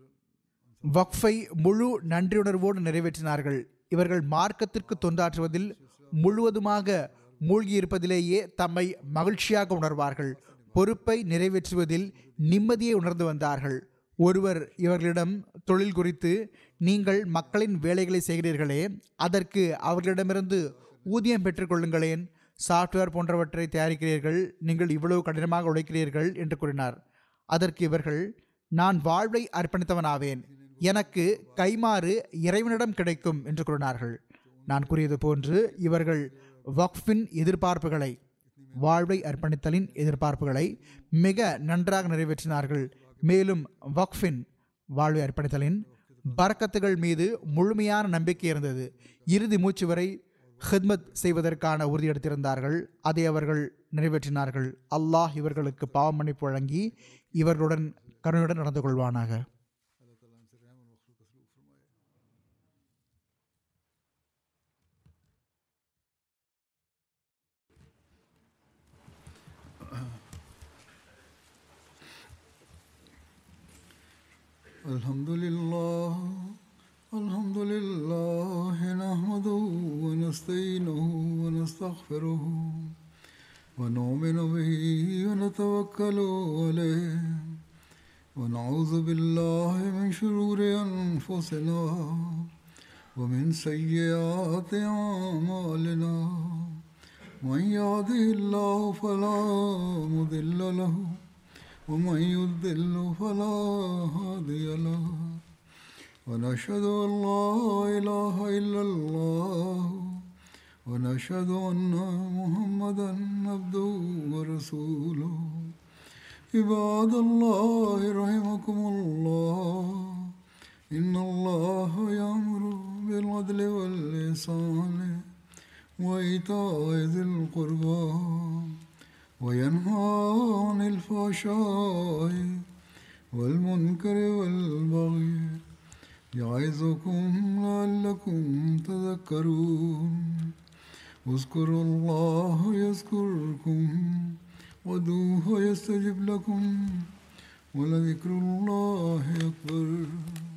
வக்ஃபை முழு நன்றியுணர்வோடு நிறைவேற்றினார்கள் இவர்கள் மார்க்கத்திற்கு தொண்டாற்றுவதில் முழுவதுமாக மூழ்கியிருப்பதிலேயே தம்மை மகிழ்ச்சியாக உணர்வார்கள் பொறுப்பை நிறைவேற்றுவதில் நிம்மதியை உணர்ந்து வந்தார்கள் ஒருவர் இவர்களிடம் தொழில் குறித்து நீங்கள் மக்களின் வேலைகளை செய்கிறீர்களே அதற்கு அவர்களிடமிருந்து ஊதியம் பெற்றுக்கொள்ளுங்களேன் சாஃப்ட்வேர் போன்றவற்றை தயாரிக்கிறீர்கள் நீங்கள் இவ்வளவு கடினமாக உழைக்கிறீர்கள் என்று கூறினார் அதற்கு இவர்கள் நான் வாழ்வை அர்ப்பணித்தவனாவேன் எனக்கு கைமாறு இறைவனிடம் கிடைக்கும் என்று கூறினார்கள் நான் கூறியது போன்று இவர்கள் வக்ஃபின் எதிர்பார்ப்புகளை வாழ்வை அர்ப்பணித்தலின் எதிர்பார்ப்புகளை மிக நன்றாக நிறைவேற்றினார்கள் மேலும் வக்ஃபின் வாழ்வை அர்ப்பணித்தலின் பரக்கத்துகள் மீது முழுமையான நம்பிக்கை இருந்தது இறுதி மூச்சு வரை ஹித்மத் செய்வதற்கான உறுதி எடுத்திருந்தார்கள் அதை அவர்கள் நிறைவேற்றினார்கள் அல்லாஹ் இவர்களுக்கு பாவ மன்னிப்பு வழங்கி இவர்களுடன் கருணையுடன் நடந்து கொள்வானாக الحمد لله الحمد لله نحمده ونستعينه ونستغفره ونؤمن به ونتوكل عليه ونعوذ بالله من شرور أنفسنا ومن سيئات أعمالنا من يهده الله فلا مضل له ومن يضل فلا هادي له ونشهد أن لا إله إلا الله ونشهد أن محمدا عبده ورسوله عباد الله رحمكم الله إن الله يأمر بالعدل والإحسان وإيتاء ذي القربى وينهى عن الفحشاء والمنكر والبغي يعظكم لعلكم تذكرون اذكروا الله يذكركم ودوه يستجب لكم ولذكر الله أكبر